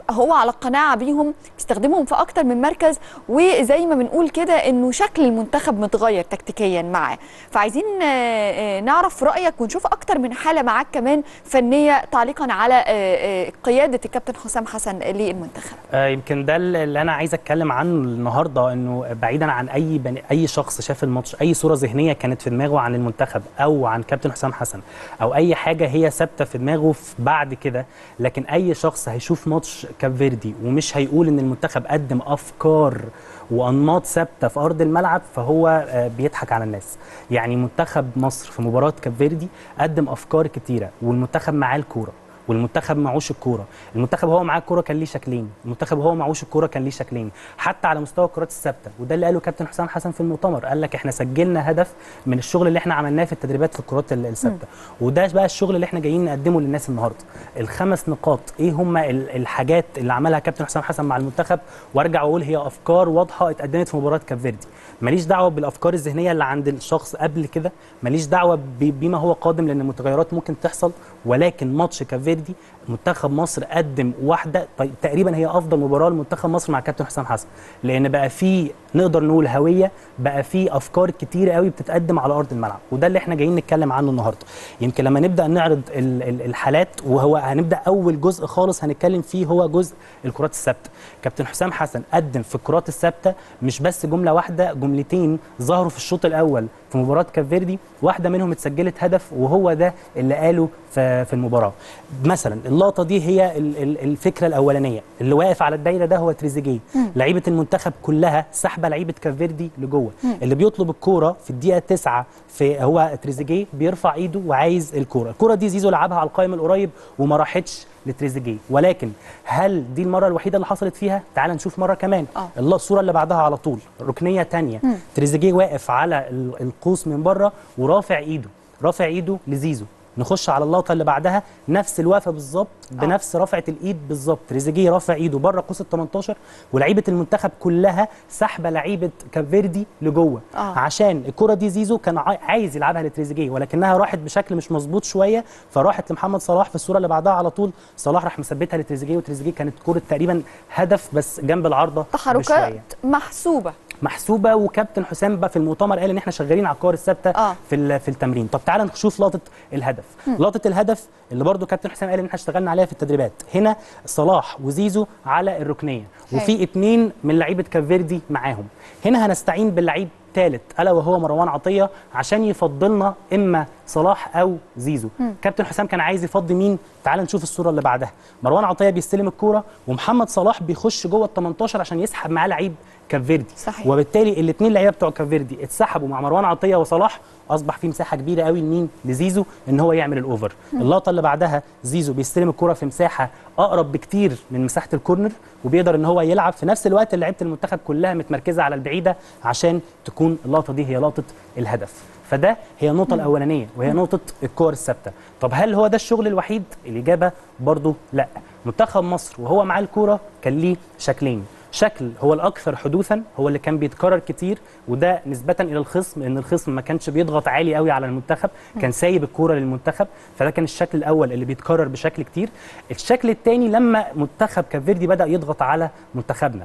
هو على قناعه بيهم بيستخدمهم في اكتر من مركز وزي ما بنقول كده انه شكل المنتخب متغير تكتيكيا معاه فعايزين آه، آه، نعرف رايك ونشوف اكتر من حاله معاك كمان فنيه تعليقا على آه، آه، قياده الكابتن حسام حسن للمنتخب آه، يمكن ده اللي انا عايز اتكلم عنه النهارده انه بعيدا عن اي بني اي شخص شاف الماتش اي صوره ذهنيه كانت في دماغه عن المنتخب او عن كابتن حسام حسن او اي حاجه هي ثابته في دماغه في بعد كده لكن اي شخص هيشوف ماتش كاب فيردي ومش هيقول ان المنتخب قدم افكار وانماط ثابته في ارض الملعب فهو آه، بيضحك على الناس يعني منتخب مصر في مباراه كاب فيردي قدم افكار كتيره والمنتخب معاه الكوره والمنتخب معوش الكوره المنتخب هو معاه الكوره كان ليه شكلين المنتخب هو معوش الكوره كان ليه شكلين حتى على مستوى الكرات الثابته وده اللي قاله كابتن حسام حسن في المؤتمر قال لك احنا سجلنا هدف من الشغل اللي احنا عملناه في التدريبات في الكرات ال- الثابته وده بقى الشغل اللي احنا جايين نقدمه للناس النهارده الخمس نقاط ايه هم ال- الحاجات اللي عملها كابتن حسام حسن مع المنتخب وارجع واقول هي افكار واضحه اتقدمت في مباراه كاب فيردي ماليش دعوه بالافكار الذهنيه اللي عند الشخص قبل كده ماليش دعوه ب- بما هو قادم لان المتغيرات ممكن تحصل ولكن ماتش كاب فيردي منتخب مصر قدم واحده طيب تقريبا هي افضل مباراه لمنتخب مصر مع كابتن حسام حسن لان بقى في نقدر نقول هويه بقى في افكار كتيره قوي بتتقدم على ارض الملعب وده اللي احنا جايين نتكلم عنه النهارده يمكن لما نبدا نعرض ال- ال- الحالات وهو هنبدا اول جزء خالص هنتكلم فيه هو جزء الكرات الثابته كابتن حسام حسن قدم في الكرات الثابته مش بس جمله واحده جملتين ظهروا في الشوط الاول في مباراه كاب فيردي واحده منهم اتسجلت هدف وهو ده اللي قاله في في المباراه مثلا اللقطه دي هي ال- ال- الفكره الاولانيه اللي واقف على الدايره ده هو تريزيجيه مم. لعيبه المنتخب كلها سحبه لعيبه كاب فيردي لجوه مم. اللي بيطلب الكوره في الدقيقه 9 في هو تريزيجيه بيرفع ايده وعايز الكوره الكوره دي زيزو لعبها على القائم القريب وما راحتش لتريزيجيه ولكن هل دي المره الوحيده اللي حصلت فيها تعال نشوف مره كمان آه. الله الصوره اللي بعدها على طول ركنيه تانية مم. تريزيجيه واقف على ال- القوس من بره ورافع ايده رافع ايده لزيزو نخش على اللقطه اللي بعدها نفس الوقفه بالظبط بنفس رفعه الايد بالظبط تريزيجيه رافع ايده بره قوس ال 18 ولعيبه المنتخب كلها سحبه لعيبه كافيردي لجوه آه. عشان الكره دي زيزو كان عاي- عايز يلعبها لتريزيجيه ولكنها راحت بشكل مش مظبوط شويه فراحت لمحمد صلاح في الصوره اللي بعدها على طول صلاح راح مثبتها لتريزيجيه وتريزيجيه كانت كوره تقريبا هدف بس جنب العارضه بشوية. تحركات محسوبه محسوبه وكابتن حسام بقى في المؤتمر قال ان احنا شغالين على الكور الثابته آه. في ال- في التمرين طب تعالى نشوف لقطه الهدف مم. لقطه الهدف اللي برضو كابتن حسام قال ان احنا اشتغلنا عليها في التدريبات هنا صلاح وزيزو على الركنيه حلو. وفي اتنين من لعيبه كافيردي معاهم هنا هنستعين باللعيب ثالث الا وهو مروان عطيه عشان يفضلنا اما صلاح او زيزو مم. كابتن حسام كان عايز يفضي مين تعال نشوف الصوره اللي بعدها مروان عطيه بيستلم الكوره ومحمد صلاح بيخش جوه ال 18 عشان يسحب معاه لعيب كافيردي صحيح. وبالتالي الاثنين لعيبه بتوع كافيردي اتسحبوا مع مروان عطيه وصلاح اصبح في مساحه كبيره قوي لمين لزيزو ان هو يعمل الاوفر مم. اللقطه اللي بعدها زيزو بيستلم الكره في مساحه اقرب بكتير من مساحه الكورنر وبيقدر ان هو يلعب في نفس الوقت اللي لعيبه المنتخب كلها متمركزه على البعيده عشان تكون اللقطه دي هي لقطه الهدف فده هي النقطه مم. الاولانيه وهي نقطه الكور الثابته طب هل هو ده الشغل الوحيد الاجابه برضو لا منتخب مصر وهو معاه الكوره كان ليه شكلين شكل هو الاكثر حدوثا هو اللي كان بيتكرر كتير وده نسبه الى الخصم لان الخصم ما كانش بيضغط عالي قوي على المنتخب كان سايب الكوره للمنتخب فده كان الشكل الاول اللي بيتكرر بشكل كتير الشكل الثاني لما منتخب كافيردي بدا يضغط على منتخبنا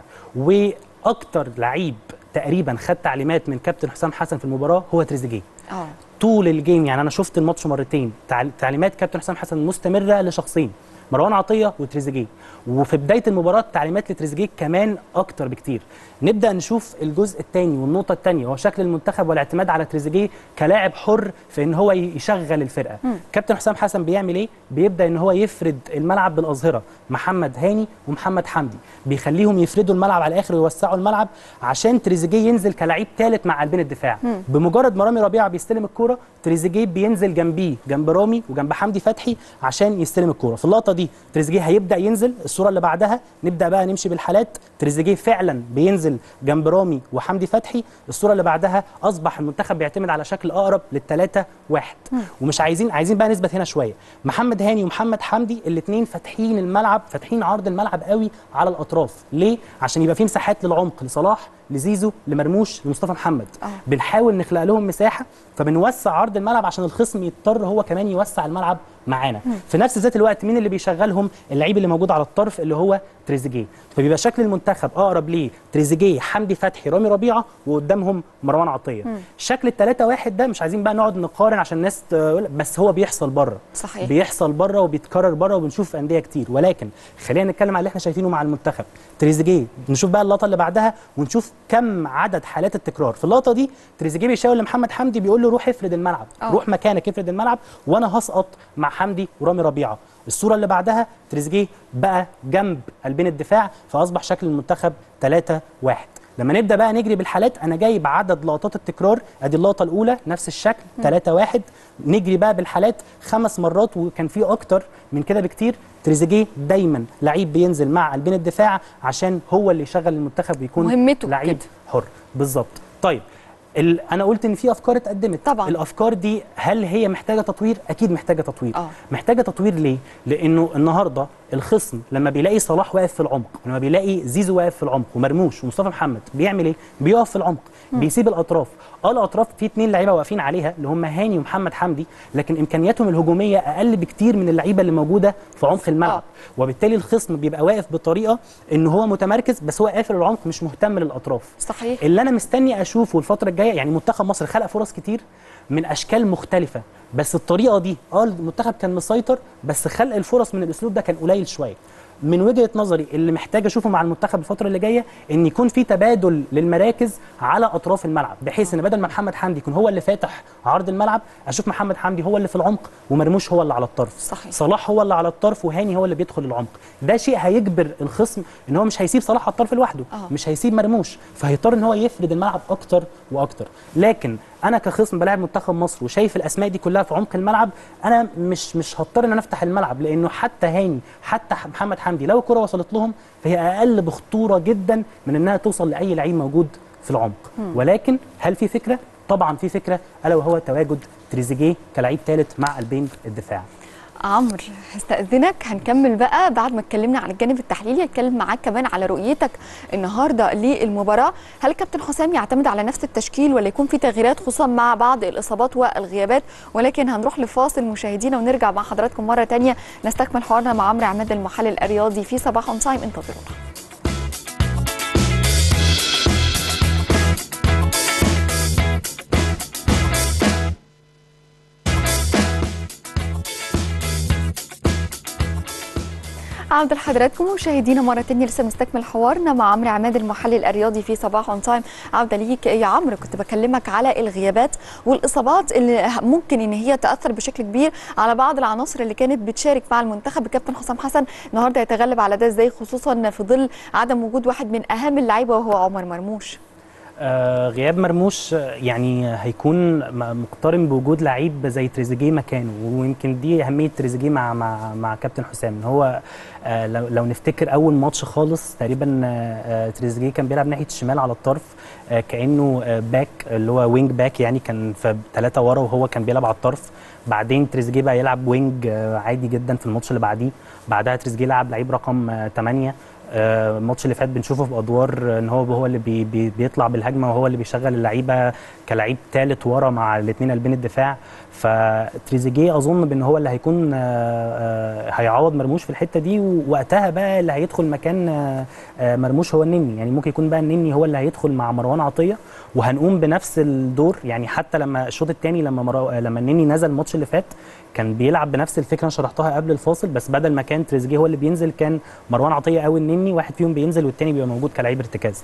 واكتر لعيب تقريبا خد تعليمات من كابتن حسام حسن في المباراه هو تريزيجيه اه طول الجيم يعني انا شفت الماتش مرتين تعل- تعليمات كابتن حسام حسن مستمره لشخصين مروان عطيه وتريزيجيه وفي بدايه المباراه تعليمات لتريزيجيه كمان اكتر بكتير نبدا نشوف الجزء الثاني والنقطه الثانيه وهو شكل المنتخب والاعتماد على تريزيجيه كلاعب حر في ان هو ي- يشغل الفرقه مم. كابتن حسام حسن بيعمل ايه بيبدا ان هو يفرد الملعب بالاظهره محمد هاني ومحمد حمدي بيخليهم يفردوا الملعب على الاخر ويوسعوا الملعب عشان تريزيجيه ينزل كلاعب ثالث مع قلبين الدفاع مم. بمجرد ما رامي ربيعه بيستلم الكوره تريزيجيه بينزل جنبيه جنب رامي وجنب حمدي فتحي عشان يستلم الكوره في اللقطه دي تريزيجيه هيبدا ينزل الصوره اللي بعدها نبدا بقى نمشي بالحالات تريزيجيه فعلا بينزل جنب رامي وحمدي فتحي الصوره اللي بعدها اصبح المنتخب بيعتمد على شكل اقرب للثلاثه واحد مم. ومش عايزين عايزين بقى نثبت هنا شويه محمد هاني ومحمد حمدي الاثنين فاتحين الملعب فاتحين عرض الملعب قوي على الاطراف ليه عشان يبقى في مساحات للعمق لصلاح لزيزو لمرموش لمصطفى محمد آه. بنحاول نخلق لهم مساحه فبنوسع عرض الملعب عشان الخصم يضطر هو كمان يوسع الملعب معانا في نفس ذات الوقت مين اللي بيشغلهم اللعيب اللي موجود على الطرف اللي هو تريزيجيه فبيبقى شكل المنتخب اقرب ليه تريزيجيه حمدي فتحي رامي ربيعه وقدامهم مروان عطيه مم. شكل الثلاثة واحد ده مش عايزين بقى نقعد نقارن عشان الناس تقول بس هو بيحصل بره صحيح. بيحصل بره وبيتكرر بره وبنشوف في انديه كتير ولكن خلينا نتكلم على اللي احنا شايفينه مع المنتخب تريزيجيه نشوف بقى اللقطه اللي بعدها ونشوف كم عدد حالات التكرار في اللقطه دي تريزيجيه بيشاور لمحمد حمدي بيقول له روح افرد الملعب آه. روح مكانك افرد الملعب وانا هسقط مع حمدي ورامي ربيعه الصوره اللي بعدها تريزيجيه بقى جنب قلبين الدفاع فاصبح شكل المنتخب 3 1 لما نبدا بقى نجري بالحالات انا جايب عدد لقطات التكرار ادي اللقطه الاولى نفس الشكل 3 1 نجري بقى بالحالات خمس مرات وكان في اكتر من كده بكتير تريزيجيه دايما لعيب بينزل مع قلبين الدفاع عشان هو اللي يشغل المنتخب ويكون مهمته لعيب كده. حر بالظبط طيب ال... انا قلت ان في افكار اتقدمت طبعا. الافكار دي هل هي محتاجه تطوير اكيد محتاجه تطوير آه. محتاجه تطوير ليه لانه النهارده الخصم لما بيلاقي صلاح واقف في العمق لما بيلاقي زيزو واقف في العمق ومرموش ومصطفى محمد بيعمل ايه بيقف في العمق بيسيب الاطراف اه الاطراف في اثنين لعيبه واقفين عليها اللي هم هاني ومحمد حمدي لكن امكانياتهم الهجوميه اقل بكتير من اللعيبه اللي موجوده في عمق الملعب آه. وبالتالي الخصم بيبقى واقف بطريقه ان هو متمركز بس هو قافل العمق مش مهتم للاطراف صحيح اللي انا مستني اشوفه الفتره الجايه يعني منتخب مصر خلق فرص كتير من اشكال مختلفه بس الطريقه دي اه المنتخب كان مسيطر بس خلق الفرص من الاسلوب ده كان قليل شويه من وجهه نظري اللي محتاج اشوفه مع المنتخب الفتره اللي جايه ان يكون في تبادل للمراكز على اطراف الملعب بحيث ان بدل ما محمد حمدي يكون هو اللي فاتح عرض الملعب اشوف محمد حمدي هو اللي في العمق ومرموش هو اللي على الطرف صحيح. صلاح هو اللي على الطرف وهاني هو اللي بيدخل العمق ده شيء هيجبر الخصم ان هو مش هيسيب صلاح على الطرف لوحده آه. مش هيسيب مرموش فهيضطر ان هو يفرد الملعب اكتر واكتر لكن انا كخصم بلاعب منتخب مصر وشايف الاسماء دي كلها في عمق الملعب انا مش مش هضطر ان انا افتح الملعب لانه حتى هاني حتى محمد حمدي لو الكره وصلت لهم فهي اقل بخطوره جدا من انها توصل لاي لعيب موجود في العمق ولكن هل في فكره طبعا في فكره الا وهو تواجد تريزيجيه كلاعب ثالث مع قلبين الدفاع عمرو هستأذنك هنكمل بقى بعد ما اتكلمنا عن الجانب التحليلي هتكلم معاك كمان على رؤيتك النهارده للمباراة هل كابتن حسام يعتمد على نفس التشكيل ولا يكون في تغييرات خصوصا مع بعض الإصابات والغيابات ولكن هنروح لفاصل مشاهدينا ونرجع مع حضراتكم مرة تانية نستكمل حوارنا مع عمرو عماد المحلل الرياضي في صباح اون تايم انتظرونا عودة لحضراتكم مشاهدينا مرة تانية لسه مستكمل حوارنا مع عمرو عماد المحلل الرياضي في صباح اون تايم عودة ليك يا عمرو كنت بكلمك على الغيابات والإصابات اللي ممكن إن هي تأثر بشكل كبير على بعض العناصر اللي كانت بتشارك مع المنتخب الكابتن حسام حسن النهارده يتغلب على ده ازاي خصوصا في ظل عدم وجود واحد من أهم اللعيبة وهو عمر مرموش آه غياب مرموش آه، يعني هيكون م- مقترن بوجود لعيب زي تريزيجيه مكانه ويمكن دي اهميه تريزيجيه مع مع مع كابتن حسام ان هو آه لو, لو نفتكر اول ماتش خالص تقريبا آه آه، تريزيجيه كان بيلعب ناحيه الشمال على الطرف آه كانه آه باك اللي هو وينج باك يعني كان في ثلاثه ورا وهو كان بيلعب على الطرف بعدين تريزيجيه بقى يلعب وينج آه عادي جدا في الماتش اللي بعديه بعدها تريزيجيه لعب لعيب رقم 8 آه، الماتش اللي فات بنشوفه في ادوار آه، ان هو هو اللي بي بي بيطلع بالهجمه وهو اللي بيشغل اللعيبه كلاعب ثالث ورا مع الاثنين قلبين الدفاع فتريزيجيه اظن بان هو اللي هيكون آه، آه، هيعوض مرموش في الحته دي ووقتها بقى اللي هيدخل مكان آه، آه، مرموش هو النني يعني ممكن يكون بقى النني هو اللي هيدخل مع مروان عطيه وهنقوم بنفس الدور يعني حتى لما الشوط الثاني لما مرو... لما النني نزل الماتش اللي فات كان بيلعب بنفس الفكره انا شرحتها قبل الفاصل بس بدل ما كان تريزيجيه هو اللي بينزل كان مروان عطيه او النني واحد فيهم بينزل والتاني بيبقى موجود كلاعب ارتكاز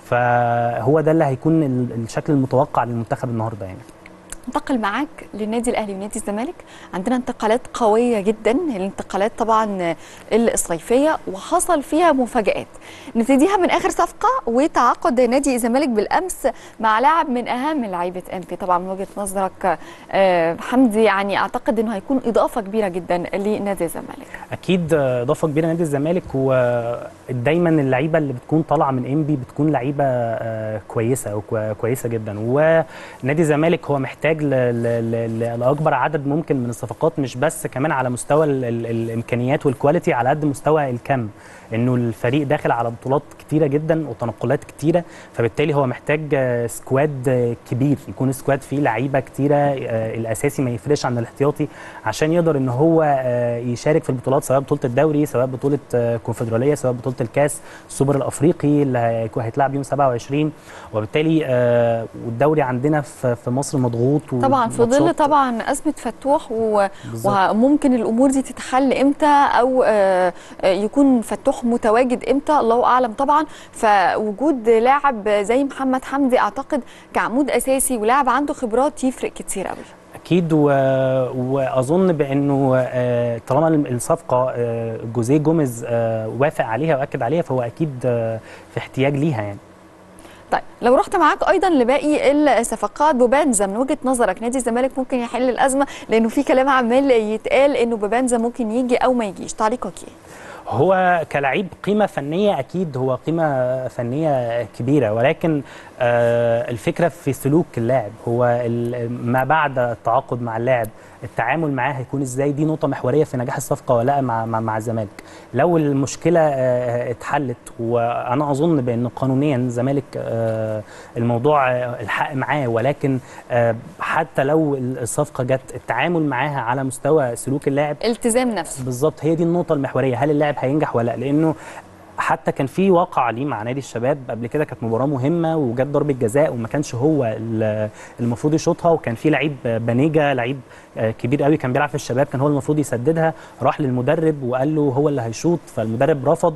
فهو ده اللي هيكون ال- الشكل المتوقع للمنتخب النهارده يعني انتقل معاك للنادي الاهلي ونادي الزمالك عندنا انتقالات قويه جدا الانتقالات طبعا الصيفيه وحصل فيها مفاجات نبتديها من اخر صفقه وتعاقد نادي الزمالك بالامس مع لاعب من اهم لعيبه امبي طبعا من وجهه نظرك آه، حمدي يعني اعتقد انه هيكون اضافه كبيره جدا لنادي الزمالك اكيد اضافه كبيره نادي الزمالك ودايما اللعيبه اللي بتكون طالعه من انبي بتكون لعيبه آه، كويسه وكويسه جدا ونادي الزمالك هو محتاج محتاج ل- ل- ل- لاكبر عدد ممكن من الصفقات مش بس كمان على مستوى ال ال الامكانيات والكواليتي على قد مستوى الكم انه الفريق داخل على بطولات كتيره جدا وتنقلات كتيره فبالتالي هو محتاج آه، سكواد آه، كبير يكون سكواد فيه لعيبه كتيره آه، الاساسي ما يفرقش عن الاحتياطي عشان يقدر ان هو آه، يشارك في البطولات سواء بطوله الدوري سواء بطوله آه، كونفدراليه سواء بطوله الكاس السوبر الافريقي اللي هيكون- هيتلعب يوم 27 وبالتالي آه، والدوري عندنا في في مصر مضغوط طبعا في ظل وماتشات- طبعا ازمه فتوح و... بالظبط. وممكن الامور دي تتحل امتى او آه، آه، يكون فتوح متواجد امتى الله اعلم طبعا فوجود لاعب زي محمد حمدي اعتقد كعمود اساسي ولاعب عنده خبرات يفرق كتير قوي اكيد و... واظن بانه آه، طالما الصفقه آه، جوزيه جوميز آه، وافق عليها واكد عليها فهو اكيد آه، في احتياج ليها يعني طيب لو رحت معاك ايضا لباقي الصفقات بوبانزا من وجهه نظرك نادي الزمالك ممكن يحل الازمه لانه في كلام عمال يتقال انه بوبانزا ممكن يجي او ما يجيش تعليقك ايه هو كلاعب قيمة فنية أكيد هو قيمة فنية كبيرة ولكن آه، الفكرة في سلوك اللاعب هو ال- ما بعد التعاقد مع اللاعب التعامل معاه هيكون ازاي دي نقطة محورية في نجاح الصفقة ولا لا مع مع, مع الزمالك لو المشكلة آه، اتحلت وأنا أظن بأن قانونيا الزمالك آه، الموضوع آه، الحق معاه ولكن آه، حتى لو الصفقة جت التعامل معاها على مستوى سلوك اللاعب التزام نفسه بالظبط هي دي النقطة المحورية هل اللاعب هينجح ولا لا لأنه حتى كان في واقع ليه مع نادي الشباب قبل كده كانت مباراه مهمه وجت ضربه جزاء وما كانش هو ال- المفروض يشوطها وكان في لعيب بنيجا لعيب آه، كبير قوي كان بيلعب في الشباب كان هو المفروض يسددها راح للمدرب وقال له هو اللي هيشوط فالمدرب رفض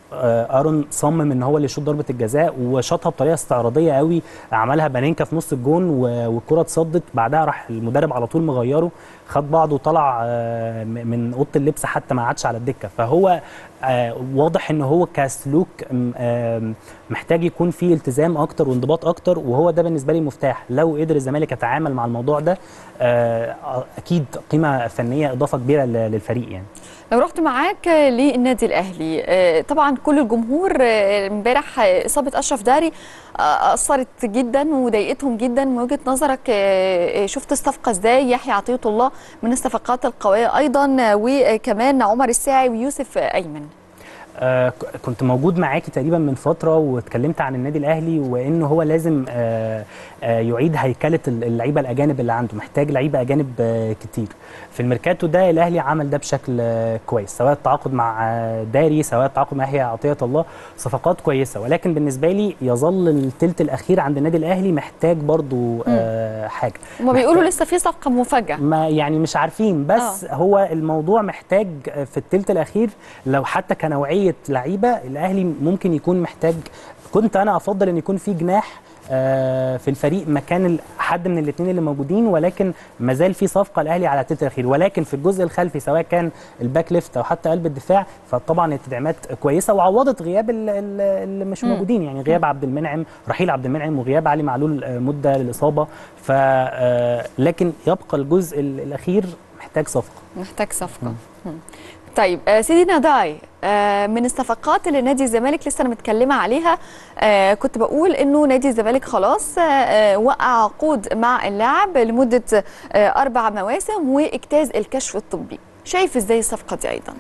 آه، ارون صمم ان هو اللي يشوط ضربه الجزاء وشاطها بطريقه استعراضيه قوي عملها بانينكا في نص الجون و- والكره اتصدت بعدها راح المدرب على طول مغيره خد بعضه وطلع آه، م- من اوضه اللبس حتى ما عادش على الدكه فهو آه، واضح ان هو كسلوك م- آم، محتاج يكون فيه التزام اكتر وانضباط اكتر وهو ده بالنسبه لي مفتاح لو قدر الزمالك يتعامل مع الموضوع ده آه، اكيد قيمه فنيه اضافه كبيره ل- للفريق يعني لو رحت معاك للنادي الاهلي آه، طبعا كل الجمهور آه، امبارح آه، اصابه اشرف داري آه، اثرت جدا وضايقتهم جدا من وجهه نظرك آه، آه، شفت الصفقه ازاي يحيى عطيه الله من الصفقات القويه ايضا آه، وكمان عمر الساعي ويوسف آه، ايمن آه، ك- كنت موجود معاكي تقريبا من فتره واتكلمت عن النادي الاهلي وانه هو لازم آه، آه، يعيد هيكله ال- اللعيبه الاجانب اللي عنده محتاج لعيبه اجانب آه، كتير في الميركاتو ده الاهلي عمل ده بشكل آه، كويس سواء التعاقد مع آه، داري سواء التعاقد مع يحيى عطيه الله صفقات كويسه ولكن بالنسبه لي يظل الثلث الاخير عند النادي الاهلي محتاج برضو آه، حاجه هما بيقولوا لسه في صفقه مفاجاه ما يعني مش عارفين بس آه. هو الموضوع محتاج في الثلث الاخير لو حتى كنوعيه لعيبه الاهلي ممكن يكون محتاج كنت انا افضل ان يكون في جناح آه، في الفريق مكان ال- حد من الاثنين اللي موجودين ولكن ما زال في صفقه الاهلي على الثلث الاخير ولكن في الجزء الخلفي سواء كان الباك ليفت او حتى قلب الدفاع فطبعا التدعيمات كويسه وعوضت غياب ال- ال- اللي مش مم. موجودين يعني غياب عبد المنعم رحيل عبد المنعم وغياب علي معلول آه، مده للاصابه ف آه، لكن يبقى الجزء ال- الاخير محتاج صفقه محتاج صفقه مم. طيب آه، سيدي ناداي آه، من الصفقات اللي نادي الزمالك لسه انا متكلمه عليها آه، كنت بقول انه نادي الزمالك خلاص آه، آه، وقع عقود مع اللاعب لمده آه، اربع مواسم واجتاز الكشف الطبي شايف ازاي الصفقه دي ايضا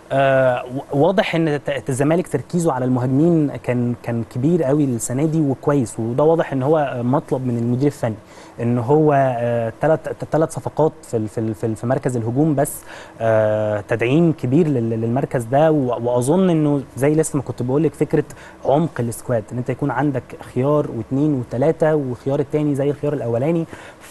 آه و- واضح ان ت- الزمالك تركيزه على المهاجمين كان كان كبير قوي السنه دي وكويس وده واضح ان هو مطلب من المدير الفني ان هو ثلاث ثلاث صفقات في ال- في ال- في ال- في مركز الهجوم بس آه تدعيم كبير لل- للمركز ده و- واظن انه زي لسه ما كنت بقول لك فكره عمق السكواد ان انت يكون عندك خيار واثنين وثلاثه والخيار الثاني زي الخيار الاولاني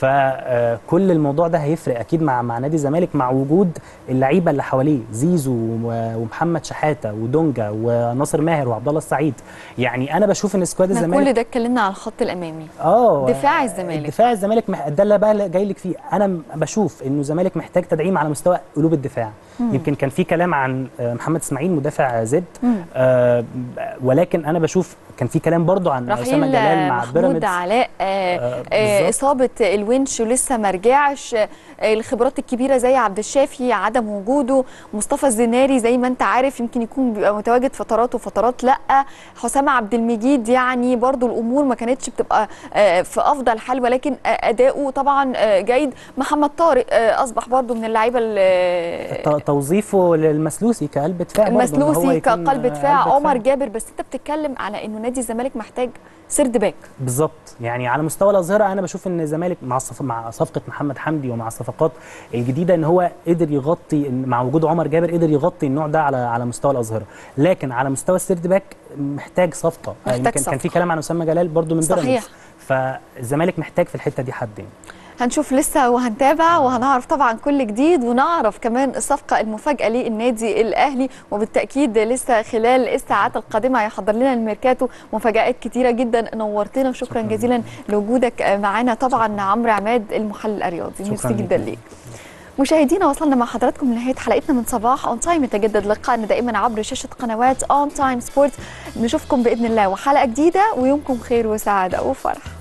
فكل الموضوع ده هيفرق اكيد مع مع نادي الزمالك مع وجود اللعيبه اللي حواليه زيزو و- ومحمد شحاته ودونجا وناصر ماهر وعبد الله السعيد يعني انا بشوف ان سكواد احنا الزمالك كل ده اتكلمنا على الخط الامامي اه دفاع الزمالك. دفاع الزمالك مح... ده اللي بقى جاي لك فيه انا م- بشوف انه الزمالك محتاج تدعيم على مستوى قلوب الدفاع مم. يمكن كان في كلام عن آه، محمد اسماعيل مدافع زد مم. آه، ولكن انا بشوف كان في كلام برضو عن اسامه رحيل جلال مع محمود بيراميدز علاء آه آه، آه بالظبط. اصابه الونش ولسه ما رجعش آه الخبرات الكبيره زي عبد الشافي عدم وجوده مصطفى الزناري زي ما انت عارف يمكن يكون بيبقى متواجد فترات وفترات لا حسام عبد المجيد يعني برضو الامور ما كانتش بتبقى آه في افضل حال ولكن آه اداؤه طبعا آه جيد محمد طارق آه اصبح برضو من اللعيبه اللي ت- توظيفه للمسلوسي كقلب دفاع برضو، إن هو المسلوسي يكون كقلب دفاع قلب عمر جابر بس انت بتتكلم على انه نادي الزمالك محتاج سرد باك بالظبط يعني على مستوى الاظهره انا بشوف ان الزمالك مع الصف... مع صفقه محمد حمدي ومع الصفقات الجديده ان هو قدر يغطي إن مع وجود عمر جابر قدر يغطي النوع ده على على مستوى الاظهره لكن على مستوى السيرد باك محتاج صفقه محتاج يمكن كان في صفقة. كلام عن اسامه جلال برضو من صحيح. بيراميدز فالزمالك محتاج في الحته دي حد يعني هنشوف لسه وهنتابع وهنعرف طبعا كل جديد ونعرف كمان الصفقة المفاجأة للنادي الأهلي وبالتأكيد لسه خلال الساعات القادمة هيحضر لنا الميركاتو مفاجآت كتيرة جدا نورتنا وشكرا جزيلا لوجودك معانا طبعا عمرو عماد المحلل الرياضي ميرسي شكراً جدا ليك. ليك مشاهدينا وصلنا مع حضراتكم لنهايه حلقتنا من صباح اون تايم يتجدد لقائنا دائما عبر شاشه قنوات اون تايم سبورتس نشوفكم باذن الله وحلقه جديده ويومكم خير وسعاده وفرح